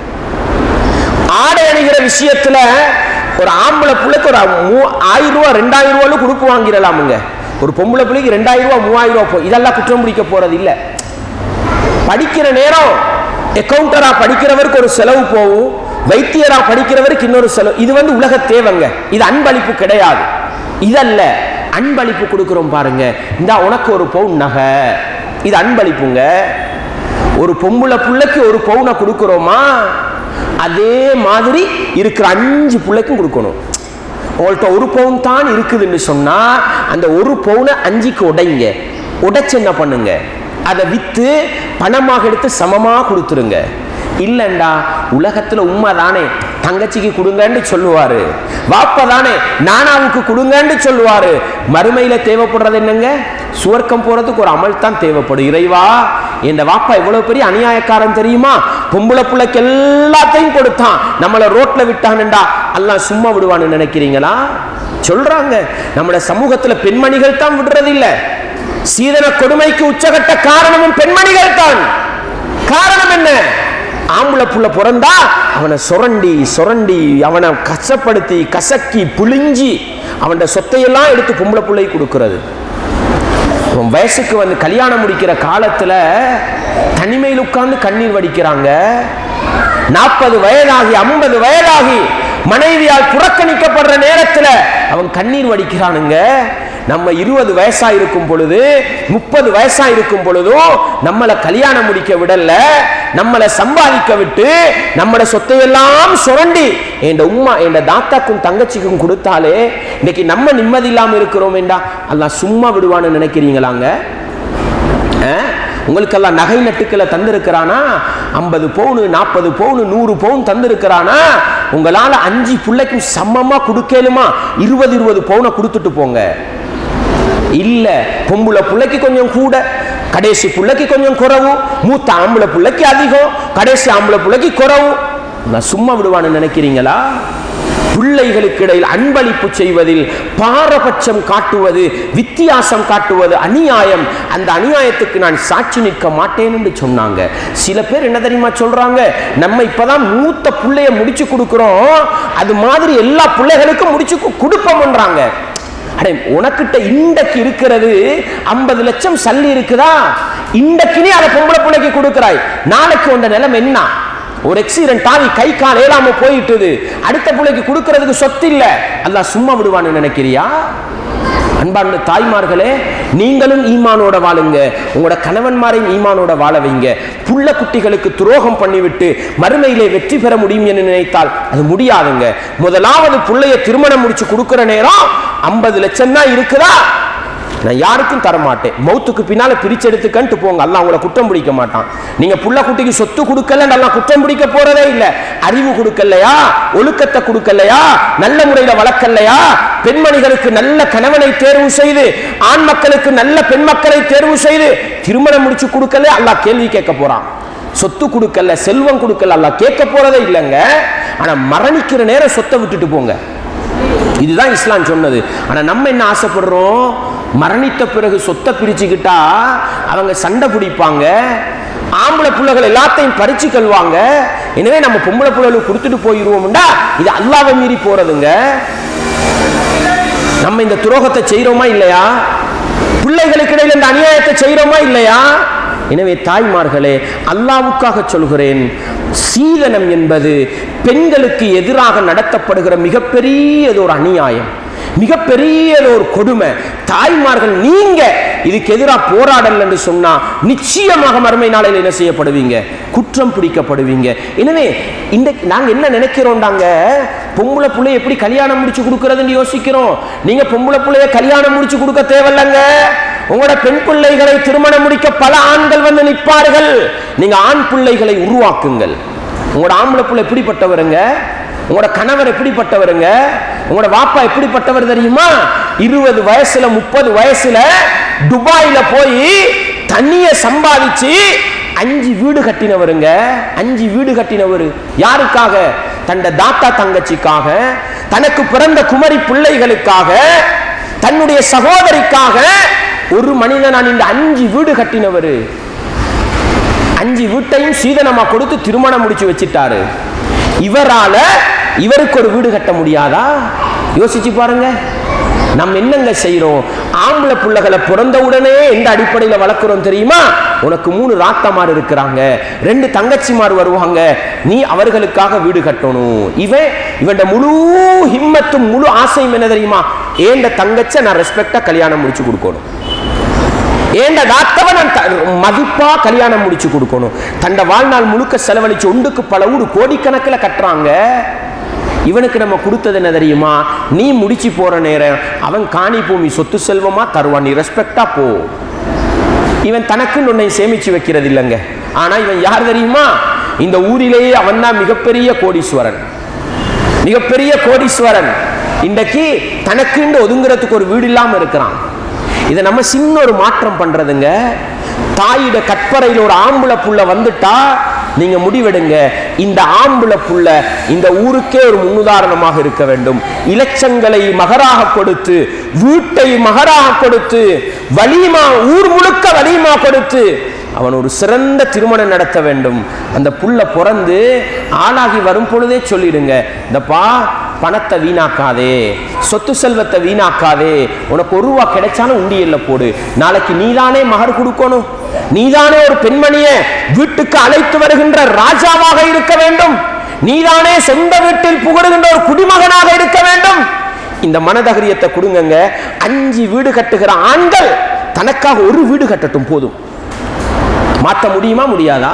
ஆடை அணிகிற விஷயத்துல ஒரு ஆம்பளை பிள்ளைக்கு ஒரு மூ- ஆயிரம் ரூபா ரெண்டாயிரம் ரூபாலும் கொடுப்பு வாங்கிடலாமுங்க ஒரு பொம்பளை பிள்ளைக்கு ரெண்டாயிரம் ரூபா மூவாயிரம் ரூபா போ இதெல்லாம் குற்றம் பிடிக்க போறது இல்ல படிக்கிற நேரம் அக்கௌண்டரா படிக்கிறவருக்கு ஒரு செலவு போகும் வைத்தியரா படிக்கிறவருக்கு இன்னொரு செலவு இது வந்து உலக தேவைங்க இது அன்பளிப்பு கிடையாது இதல்ல அன்பளிப்பு கொடுக்கிறோம் பாருங்க இந்த உனக்கு ஒரு பவுன் நகை இது அன்பளிப்புங்க ஒரு பொம்பளை புள்ளைக்கு ஒரு பவுனை கொடுக்கிறோமா அதே மாதிரி இருக்கிற அஞ்சு பிள்ளைக்கும் கொடுக்கணும் உங்கள்கிட்ட ஒரு பவுன் தான் இருக்குதுன்னு சொன்னா அந்த ஒரு பவுனை அஞ்சுக்கு உடைங்க உடைச்சு என்ன பண்ணுங்க அதை வித்து பணமாக எடுத்து சமமா கொடுத்துருங்க இல்லைண்டா உலகத்துல உண்மை தானே தங்கச்சிக்கு கொடுங்கன்னு சொல்லுவாரு வாப்பா தானே நானாவுக்கு கொடுங்கன்னு சொல்லுவாரு மறுமையில தேவைப்படுறது என்னங்க சுவர்க்கம் போறதுக்கு ஒரு அமல் தான் தேவைப்படும் இறைவா இந்த வாப்பா எவ்வளவு பெரிய அநியாயக்காரன் தெரியுமா பொம்பளை பிள்ளைக்கு எல்லாத்தையும் கொடுத்தான் நம்மளை ரோட்ல விட்டானுண்டா எல்லாம் சும்மா விடுவான்னு நினைக்கிறீங்களா சொல்றாங்க நம்மளோட சமூகத்துல பெண்மணிகள் தான் விடுறது இல்ல சீதன கொடுமைக்கு உச்சகட்ட காரணமும் பெண்மணிகள் தான் காரணம் என்ன ஆம்பளை புள்ள பிறந்தா அவனை சுரண்டி சுரண்டி அவனை கஷ்டப்படுத்தி கசக்கி புளிஞ்சி அவன் சொத்தையெல்லாம் எடுத்து பொம்பளை பிள்ளை கொடுக்கிறது உன் வயசுக்கு வந்து கல்யாணம் முடிக்கிற காலத்துல தனிமையில் உட்கார்ந்து கண்ணீர் வடிக்கிறாங்க நாற்பது வயதாகி ஐம்பது வயதாகி மனைவியால் புறக்கணிக்கப்படுற நேரத்துல அவன் கண்ணீர் வடிக்கிறானுங்க நம்ம இருபது வயசா இருக்கும் பொழுது முப்பது வயசா இருக்கும் பொழுதும் நம்மளை கல்யாணம் முடிக்க விடல நம்மளை சம்பாதிக்க விட்டு நம்மளோட சொத்தையெல்லாம் சுரண்டி என் உம்மா என் தாத்தாக்கும் தங்கச்சிக்கும் கொடுத்தாலே இன்னைக்கு நம்ம நிம்மதி இல்லாம இருக்கிறோம் வேண்டா அல்லாஹ் சும்மா விடுவான்னு நினைக்கிறீங்களாங்க அஹ், உங்களுக்கெல்லாம் நகை நட்டுக்களை தந்திருக்கிறானா ஐம்பது பவுனு நாற்பது பவுனு நூறு பவுன் தந்திருக்கிறானா உங்களால அஞ்சு பிள்ளைக்கும் சமமா கொடுக்கலுமா இருபது இருபது பவுனை கொடுத்துட்டு போங்க இல்ல பொம்புளை பிள்ளைக்கு கொஞ்சம் கூட கடைசி பிள்ளைக்கு கொஞ்சம் குறவு மூத்த ஆம்பளை பிள்ளைக்கு அதிகம் கடைசி ஆம்பளை பிள்ளைக்கு குறவு நான் சும்மா விடுவான்னு நினைக்கிறீங்களா பிள்ளைகளுக்கு இடையில் அன்பளிப்பு செய்வதில் பாரபட்சம் காட்டுவது வித்தியாசம் காட்டுவது அநியாயம் அந்த அநியாயத்துக்கு நான் சாட்சி நிற்க மாட்டேன் என்று சொன்னாங்க சில பேர் என்ன தெரியுமா சொல்றாங்க நம்ம இப்பதான் மூத்த பிள்ளைய முடிச்சு கொடுக்கிறோம் அது மாதிரி எல்லா பிள்ளைகளுக்கும் முடிச்சு கு- கொடுப்போம்ன்றாங்க அடே உனக்கிட்ட இன்றைக்கு இருக்கிறது ஐம்பது லட்சம் சல்லி இருக்குதா இன்றைக்கு நீ அதை பொம்பளை பிள்ளைக்கு கொடுக்கிறாய் நாளைக்கு உண்ட நிலைமை என்ன ஒரு எக்ஸிடென்ட் ஆகி கை கால் ஏலாம போயிட்டுது அடுத்த பிள்ளைக்கு கொடுக்கறதுக்கு சொத்து இல்ல அல்லாஹ் சும்மா விடுவான்னு நினைக்கிறியா அன்பார்ந்த தாய்மார்களே நீங்களும் ஈமானோட வாழுங்க உங்களோட கணவன்மாரையும் ஈமானோட வாழ வைங்க புள்ள குட்டிகளுக்கு துரோகம் பண்ணிவிட்டு மறுமையிலே வெற்றி பெற முடியும் என்று நினைத்தால் அது முடியாதுங்க முதலாவது புள்ளைய திருமணம் முடிச்சு கொடுக்கிற நேரம் ஐம்பது லட்சம் தான் இருக்குதா நான் யாருக்கும் தர மாட்டேன் மௌத்துக்கு பின்னால பிரிச்சு எடுத்துக்கன்ட்டு போங்க அல்லாஹ் உங்களை குற்றம் பிடிக்க மாட்டான் நீங்க புள்ள குட்டிக்கு சொத்து கொடுக்கல நல்லா குற்றம் பிடிக்க போறதே இல்ல அறிவு கொடுக்கலையா ஒழுக்கத்தை கொடுக்கலையா நல்ல முறையில வளர்க்கலையா பெண்மணிகளுக்கு நல்ல கணவனை தேர்வு செய்து ஆண் மக்களுக்கு நல்ல பெண் மக்களை தேர்வு செய்து திருமணம் முடிச்சு கொடுக்கல அல்லாஹ் கேள்வி கேட்க போறான் சொத்து கொடுக்கல செல்வம் கொடுக்கல அல்லாஹ் கேட்க போறதே இல்லைங்க ஆனா மரணிக்கிற நேரம் சொத்தை விட்டுட்டு போங்க இதுதான் இஸ்லாம் சொன்னது ஆனா நம்ம என்ன ஆசைப்படுறோம் மரணித்த பிறகு சொத்தை பிரிச்சுக்கிட்டா அவங்க சண்டை பிடிப்பாங்க ஆம்பளை பிள்ளைகள் எல்லாத்தையும் பறிச்சு கொள்வாங்க எனவே நம்ம பொம்பளை பிள்ளைகளுக்கு கொடுத்துட்டு போயிருவோம்டா இது அல்லாவை மீறி போறதுங்க நம்ம இந்த துரோகத்தை செய்றோமா இல்லையா பிள்ளைகளுக்கு இடையில இந்த அநியாயத்தை செய்றோமா இல்லையா எனவே தாய்மார்களே அல்லாவுக்காக சொல்கிறேன் சீதனம் என்பது பெண்களுக்கு எதிராக நடத்தப்படுகிற மிகப்பெரியது ஒரு அநியாயம் மிகப்பெரியது ஒரு கொடுமை தாய்மார்கள் நீங்க இதுக்கு எதிராக போராடல் என்று சொன்னா நிச்சயமாக மறுமை நாளையில் என்ன செய்யப்படுவீங்க குற்றம் பிடிக்கப்படுவீங்க எனவே இன்றைக்கு நாங்க என்ன நினைக்கிறோம்டாங்க பொம்பளை பிள்ளைய எப்படி கல்யாணம் முடிச்சு கொடுக்கறதுன்னு யோசிக்கிறோம் நீங்க பொம்பளை பிள்ளைய கல்யாணம் முடிச்சு கொடுக்க தேவையில்லைங்க உங்களோட பெண் பிள்ளைகளை திருமணம் முடிக்க பல ஆண்கள் வந்து நிற்பார்கள் நீங்க ஆண் பிள்ளைகளை உருவாக்குங்கள் உங்களோட ஆம்பளை பிள்ளை எப்படிப்பட்டவருங்க உங்களோட கணவர் எப்படிப்பட்டவருங்க உங்களோட வாப்பா எப்படிப்பட்டவர் தெரியுமா இருபது வயசுல முப்பது வயசுல துபாயில போய் தண்ணிய சம்பாதிச்சு அஞ்சு வீடு கட்டினவருங்க அஞ்சு வீடு கட்டினவர் யாருக்காக தண்ட தாத்தா தங்கச்சிக்காக தனக்கு பிறந்த குமரி பிள்ளைகளுக்காக தன்னுடைய சகோதரிக்காக ஒரு மனிதன் நான் இந்த அஞ்சு வீடு கட்டினவர் அஞ்சு வீட்டையும் சீதனமா கொடுத்து திருமணம் முடிச்சு வச்சிட்டாரு இவரால இவருக்கு ஒரு வீடு கட்ட முடியாதா யோசிச்சு பாருங்க நம்ம என்னங்க செய்றோம் ஆம்பளை பிள்ளைகளை பிறந்த உடனே எந்த அடிப்படையில் வளர்க்குறோம் தெரியுமா உனக்கு மூணு ராத்தமார் இருக்கிறாங்க ரெண்டு தங்கச்சிமார் வருவாங்க நீ அவர்களுக்காக வீடு கட்டணும் இவன் இவன் முழு ஹிம்மத்தும் முழு ஆசையும் என்ன தெரியுமா ஏண்ட தங்கச்ச நான் ரெஸ்பெக்டா கல்யாணம் முடிச்சு கொடுக்கணும் ஏண்ட தாத்தவ நான் த- மதிப்பா கல்யாணம் முடிச்சு கொடுக்கணும் தண்ட வாழ்நாள் முழுக்க செலவழிச்சு ஒன்றுக்கு பல ஊடு கோடிக்கணக்கில் கட்டுறாங்க இவனுக்கு நம்ம கொடுத்தது என்ன தெரியுமா நீ முடிச்சு போற நேரம் அவன் காணி பூமி சொத்து செல்வமா தருவான் நீ ரெஸ்பெக்டா போ இவன் தனக்குன்னு ஒன்னை சேமிச்சு வைக்கிறது இல்லைங்க ஆனா இவன் யார் தெரியுமா இந்த ஊரிலேயே அவன் தான் மிகப்பெரிய கோடீஸ்வரன் மிகப்பெரிய கோடீஸ்வரன் இன்றைக்கு தனக்குண்டு ஒதுங்குறதுக்கு ஒரு வீடு இல்லாம இருக்கிறான் இதை நம்ம சின்ன ஒரு மாற்றம் பண்றதுங்க தாயிட கற்பறையில் ஒரு ஆம்பளை புள்ள வந்துட்டா நீங்க முடிவெடுங்க இந்த ஆம்பளை புள்ள இந்த ஊருக்கே ஒரு முன்னுதாரணமாக இருக்க வேண்டும் இலட்சங்களை மகராக கொடுத்து வீட்டை மகராக கொடுத்து வலிமா ஊர் முழுக்க வலிமா கொடுத்து அவன் ஒரு சிறந்த திருமணம் நடத்த வேண்டும் அந்த புள்ள பிறந்து ஆளாகி வரும் பொழுதே சொல்லிடுங்க இந்தப்பா பணத்தை வீணாக்காதே சொத்து செல்வத்தை வீணாக்காதே உனக்கு ஒரு ரூபா கிடைச்சாலும் உண்டியல்ல போடு நாளைக்கு நீதானே மகர் கொடுக்கணும் நீதானே ஒரு பெண்மணியை வீட்டுக்கு அழைத்து வருகின்ற ராஜாவாக இருக்க வேண்டும் நீதானே சொந்த வீட்டில் புகழுகின்ற ஒரு குடிமகனாக இருக்க வேண்டும் இந்த மனதகரியத்தை கொடுங்கங்க அஞ்சு வீடு கட்டுகிற ஆண்கள் தனக்காக ஒரு வீடு கட்டட்டும் போதும் மாற்ற முடியுமா முடியாதா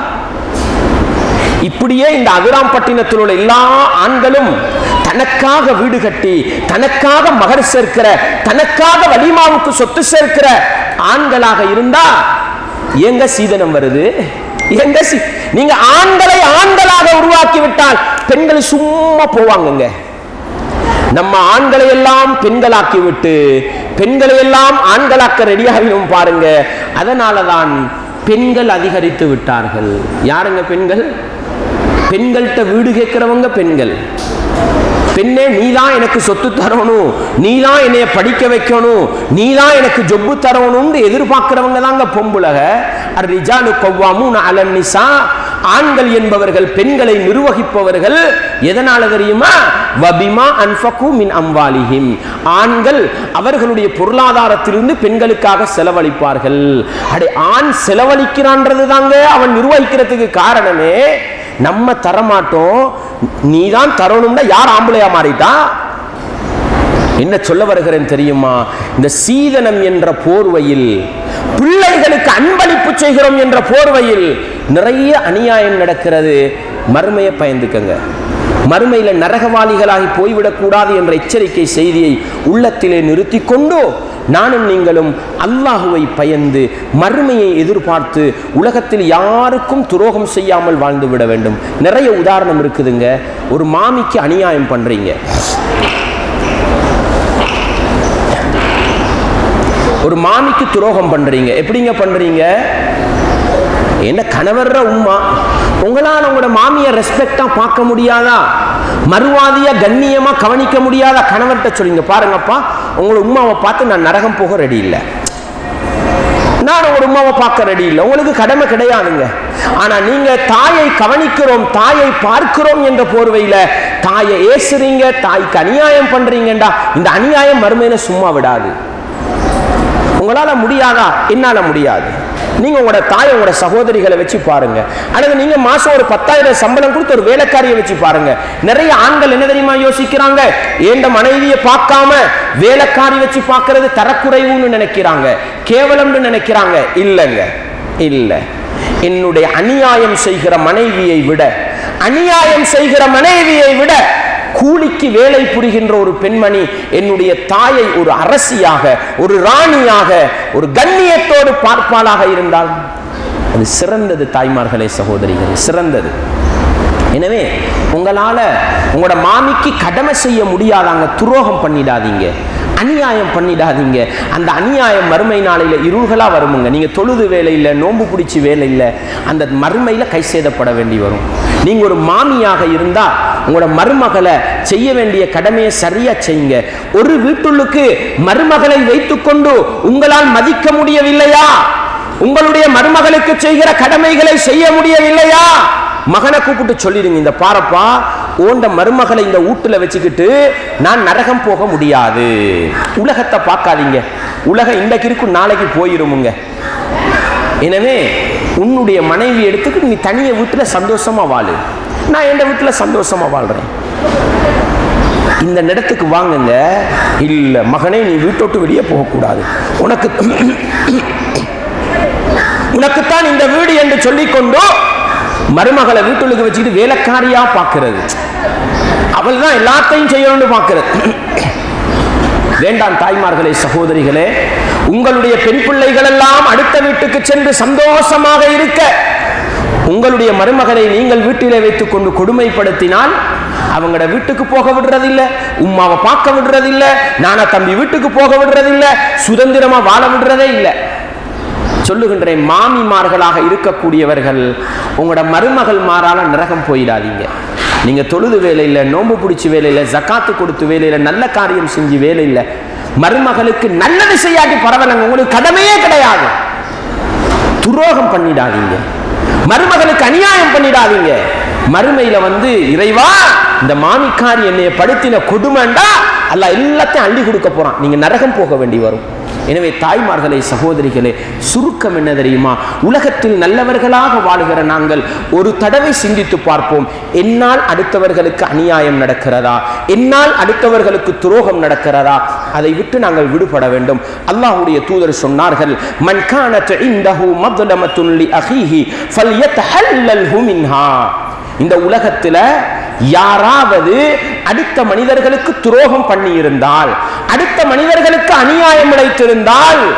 இப்படியே இந்த அதிராம்பட்டினத்தில் உள்ள எல்லா ஆண்களும் தனக்காக வீடு கட்டி தனக்காக மகர் சேர்க்கிற தனக்காக வலிமாவுக்கு சொத்து சேர்க்கிற ஆண்களாக இருந்தா எங்க சீதனம் வருது எங்க சி நீங்க ஆண்களை ஆண்களாக உருவாக்கி விட்டால் பெண்கள் சும்மா போவாங்கங்க நம்ம ஆண்களை எல்லாம் பெண்களாக்கி விட்டு பெண்களை எல்லாம் ஆண்களாக்க ரெடியாகினோம் பாருங்க அதனாலதான் பெண்கள் அதிகரித்து விட்டார்கள் யாருங்க பெண்கள் பெண்கள்கிட்ட வீடு கேட்கிறவங்க பெண்கள் பெண்ணே நீதான் எனக்கு சொத்து தரணும் நீதான் என்னைய படிக்க வைக்கணும் நீதான் எனக்கு ஜொப்பு தரணும்னு எதிர்பார்க்கிறவங்க தாங்க பொம்புலக ரிஜாலு கொவ்வாமும் அலன் நிசா ஆண்கள் என்பவர்கள் பெண்களை நிர்வகிப்பவர்கள் எதனால தெரியுமா வபிமா அன்ஃபகு மின் அம்வாலிஹிம் ஆண்கள் அவர்களுடைய பொருளாதாரத்திலிருந்து பெண்களுக்காக செலவழிப்பார்கள் அடே ஆண் செலவழிக்கிறான்றது தாங்க அவன் நிர்வகிக்கிறதுக்கு காரணமே நம்ம தரமாட்டோம் நீ தான் தரணும்னா யார் ஆம்பளையா மாறிட்டா என்ன சொல்ல வருகிறேன் தெரியுமா இந்த சீதனம் என்ற போர்வையில் பிள்ளைகளுக்கு அன்பளிப்பு செய்கிறோம் என்ற போர்வையில் நிறைய அநியாயம் நடக்கிறது மறுமையை பயந்துக்கங்க மறுமையில நரகவாளிகளாகி போய்விடக்கூடாது என்ற எச்சரிக்கை செய்தியை உள்ளத்திலே நிறுத்தி கொண்டு நானும் நீங்களும் அல்லாஹுவை பயந்து மறுமையை எதிர்பார்த்து உலகத்தில் யாருக்கும் துரோகம் செய்யாமல் வாழ்ந்து விட வேண்டும் நிறைய உதாரணம் இருக்குதுங்க ஒரு மாமிக்கு அநியாயம் பண்றீங்க ஒரு மாமிக்கு துரோகம் பண்றீங்க எப்படிங்க பண்றீங்க என்ன கணவர்ற உம்மா உங்களால் உங்களோட மாமியை ரெஸ்பெக்டா பார்க்க முடியாதா மறுவாதியா கண்ணியமா கவனிக்க முடியாதா கணவர்கிட்ட சொல்லுங்க பாருங்கப்பா உங்களோட உமாவை பார்த்து நான் நரகம் போக ரெடி இல்லை நான் ஒரு உமாவை பார்க்க ரெடி இல்லை உங்களுக்கு கடமை கிடையாதுங்க ஆனா நீங்க தாயை கவனிக்கிறோம் தாயை பார்க்கிறோம் என்ற போர்வையில தாயை ஏசுறீங்க தாய்க்கு அநியாயம் பண்றீங்கடா இந்த அநியாயம் மறுமையில சும்மா விடாது உங்களால முடியாதா என்னால முடியாது நீங்க உங்களோட தாய் உங்களோட சகோதரிகளை வச்சு பாருங்க அல்லது நீங்க மாசம் ஒரு பத்தாயிரம் சம்பளம் கொடுத்து ஒரு வேலைக்காரியை வச்சு பாருங்க நிறைய ஆண்கள் என்ன தெரியுமா யோசிக்கிறாங்க ஏண்ட மனைவியை பார்க்காம வேலைக்காரி வச்சு பார்க்கறது தரக்குறைவுன்னு நினைக்கிறாங்க கேவலம்னு நினைக்கிறாங்க இல்லைங்க இல்ல என்னுடைய அநியாயம் செய்கிற மனைவியை விட அநியாயம் செய்கிற மனைவியை விட கூலிக்கு வேலை புரிகின்ற ஒரு பெண்மணி என்னுடைய தாயை ஒரு அரசியாக ஒரு ராணியாக ஒரு கண்ணியத்தோடு பார்ப்பாளாக இருந்தால் அது சிறந்தது தாய்மார்களே சகோதரிகளே சிறந்தது எனவே உங்களால உங்களோட மாமிக்கு கடமை செய்ய முடியாதாங்க துரோகம் பண்ணிடாதீங்க அநியாயம் பண்ணிடாதீங்க அந்த அநியாயம் மறுமை நாளையில இருள்களா வருமுங்க நீங்க தொழுது வேலை இல்லை நோன்பு பிடிச்சி வேலை இல்லை அந்த மறுமையில கை சேதப்பட வேண்டி வரும் நீங்க ஒரு மாமியாக இருந்தா உங்களோட மருமகளை செய்ய வேண்டிய கடமையை சரியா செய்யுங்க ஒரு வீட்டுள்ளுக்கு மருமகளை வைத்துக்கொண்டு உங்களால் மதிக்க முடியவில்லையா உங்களுடைய மருமகளுக்கு செய்கிற கடமைகளை செய்ய முடியவில்லையா மகனை கூப்பிட்டு சொல்லிடுங்க இந்த பாரப்பா ஓண்ட மருமகளை இந்த வீட்டுல வச்சுக்கிட்டு நான் நரகம் போக முடியாது உலகத்தை பார்க்காதீங்க உலகம் இன்றைக்கு இருக்கும் நாளைக்கு போயிருமுங்க எனவே உன்னுடைய மனைவி எடுத்துக்கிட்டு நீ தனிய வீட்டுல சந்தோஷமா வாழு நான் என் வீட்டுல சந்தோஷமா வாழ்றேன் இந்த இடத்துக்கு வாங்குங்க இல்ல மகனே நீ வீட்டை விட்டு வெளியே போகக்கூடாது உனக்கு உனக்குத்தான் இந்த வீடு என்று சொல்லிக்கொண்டு மருமகளை வீட்டுக்கு வச்சுக்கிட்டு வேலைக்காரியா பார்க்கிறது அவள் தான் எல்லாத்தையும் செய்யணும்னு பார்க்கிறது வேண்டாம் தாய்மார்களே சகோதரிகளே உங்களுடைய பெண் பிள்ளைகள் எல்லாம் அடுத்த வீட்டுக்கு சென்று சந்தோஷமாக இருக்க உங்களுடைய மருமகளை நீங்கள் வீட்டிலே வைத்துக் கொண்டு கொடுமைப்படுத்தினால் அவங்களோட வீட்டுக்கு போக விடுறதில்ல உம்மாவை பார்க்க விடுறதில்ல நானா தம்பி வீட்டுக்கு போக விடுறதில்ல சுதந்திரமா வாழ விடுறதே இல்லை சொல்லுகின்றேன் மாமிமார்களாக இருக்கக்கூடியவர்கள் உங்களோட மருமகள் மாறால நரகம் போயிடாதீங்க நீங்க தொழுது வேலையில நோன்பு பிடிச்சி வேலையில ஜக்காத்து கொடுத்து வேலையில நல்ல காரியம் செஞ்சு வேலையில மருமகளுக்கு நல்லது செய்யாட்டி பரவாயில்லைங்க உங்களுக்கு கடமையே கிடையாது துரோகம் பண்ணிடாதீங்க மருமகளுக்கு அநியாயம் பண்ணிடாதீங்க மறுமையில வந்து இறைவா இந்த மாமிக்காரி என்னைய படுத்தின கொடுமைண்டா அல்ல எல்லாத்தையும் அள்ளி கொடுக்க போறான் நீங்க நரகம் போக வேண்டி வரும் எனவே தாய்மார்களே சகோதரிகளே சுருக்கம் என்ன தெரியுமா உலகத்தில் நல்லவர்களாக வாழுகிற நாங்கள் ஒரு தடவை சிந்தித்து பார்ப்போம் என்னால் அடுத்தவர்களுக்கு அநியாயம் நடக்கிறதா என்னால் அடுத்தவர்களுக்கு துரோகம் நடக்கிறதா அதை விட்டு நாங்கள் விடுபட வேண்டும் அல்லாஹ்வுடைய தூதர் சொன்னார்கள் மன் கானத் இந்தஹு மத்லமத்துன் லி அஹீஹி ஃபல்யத்தஹல்லல்ஹு மின்ஹா இந்த உலகத்துல யாராவது அடுத்த மனிதர்களுக்கு துரோகம் பண்ணி இருந்தால் அடுத்த மனிதர்களுக்கு அநியாயம் இழைத்திருந்தால்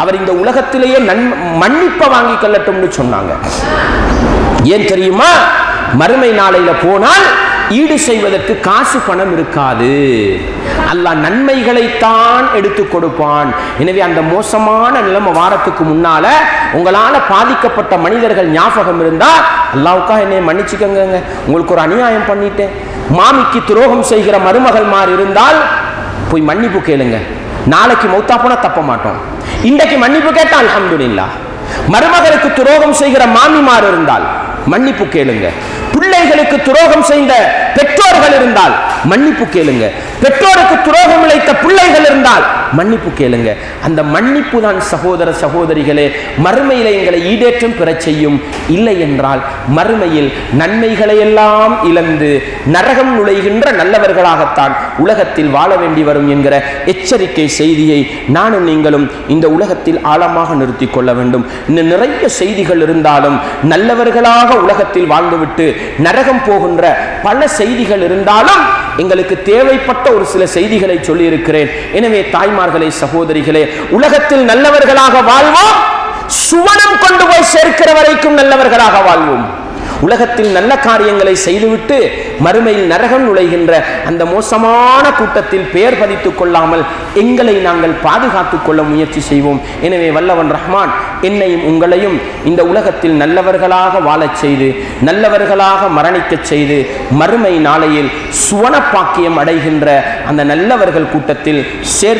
அவர் இந்த உலகத்திலேயே நன் மன்னிப்பை வாங்கி கொள்ளட்டும்னு சொன்னாங்க ஏன் தெரியுமா மறுமை நாளையில போனால் ஈடு செய்வதற்கு காசு பணம் இருக்காது அல்லாஹ் நன்மைகளைத்தான் எடுத்து கொடுப்பான் எனவே அந்த மோசமான நிலைமை வாரத்துக்கு முன்னால உங்களால பாதிக்கப்பட்ட மனிதர்கள் ஞாபகம் இருந்தா அல்லாவுக்கா என்னை மன்னிச்சுக்கங்க உங்களுக்கு ஒரு அநியாயம் பண்ணிட்டேன் மாமிக்கு துரோகம் செய்கிற மருமகள் மார் இருந்தால் போய் மன்னிப்பு கேளுங்க நாளைக்கு மௌத்தா போனா தப்ப மாட்டோம் இன்றைக்கு மன்னிப்பு கேட்டா அல்ஹம்துலில்லாஹ் மருமகளுக்கு துரோகம் செய்கிற மாமிமார் இருந்தால் மன்னிப்பு கேளுங்க பிள்ளைகளுக்கு துரோகம் செய்த பெற்றோர்கள் இருந்தால் மன்னிப்பு கேளுங்க பெற்றோருக்கு துரோகம் இழைத்த பிள்ளைகள் இருந்தால் மன்னிப்பு கேளுங்க அந்த மன்னிப்பு தான் சகோதர சகோதரிகளே மறுமையில எங்களை ஈடேற்றம் பெறச் செய்யும் இல்லை என்றால் மறுமையில் நன்மைகளை எல்லாம் இழந்து நரகம் நுழைகின்ற நல்லவர்களாகத்தான் உலகத்தில் வாழ வேண்டி வரும் என்கிற எச்சரிக்கை செய்தியை நானும் நீங்களும் இந்த உலகத்தில் ஆழமாக நிறுத்திக் கொள்ள வேண்டும் இன்னும் நிறைய செய்திகள் இருந்தாலும் நல்லவர்களாக உலகத்தில் வாழ்ந்துவிட்டு நரகம் போகின்ற பல செய்திகள் இருந்தாலும் எங்களுக்கு தேவைப்பட்ட ஒரு சில செய்திகளை சொல்லியிருக்கிறேன் எனவே தாய்மார்களே சகோதரிகளே உலகத்தில் நல்லவர்களாக வாழ்வோம் சுவனம் கொண்டு போய் சேர்க்கிற வரைக்கும் நல்லவர்களாக வாழ்வோம் உலகத்தில் நல்ல காரியங்களை செய்துவிட்டு மறுமையில் நரகம் நுழைகின்ற அந்த மோசமான கூட்டத்தில் பெயர் பதித்துக் கொள்ளாமல் எங்களை நாங்கள் பாதுகாத்துக் கொள்ள முயற்சி செய்வோம் எனவே வல்லவன் ரஹ்மான் என்னையும் உங்களையும் இந்த உலகத்தில் நல்லவர்களாக வாழச் செய்து நல்லவர்களாக மரணிக்கச் செய்து மறுமை நாளையில் சுவனப்பாக்கியம் அடைகின்ற அந்த நல்லவர்கள் கூட்டத்தில்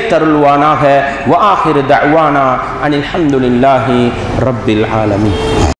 சேர்த்தருள்வானாக வாஹிரு தஅவானா அனில் ஹம்துலில்லாஹி ரப்பில் ஆலமீன்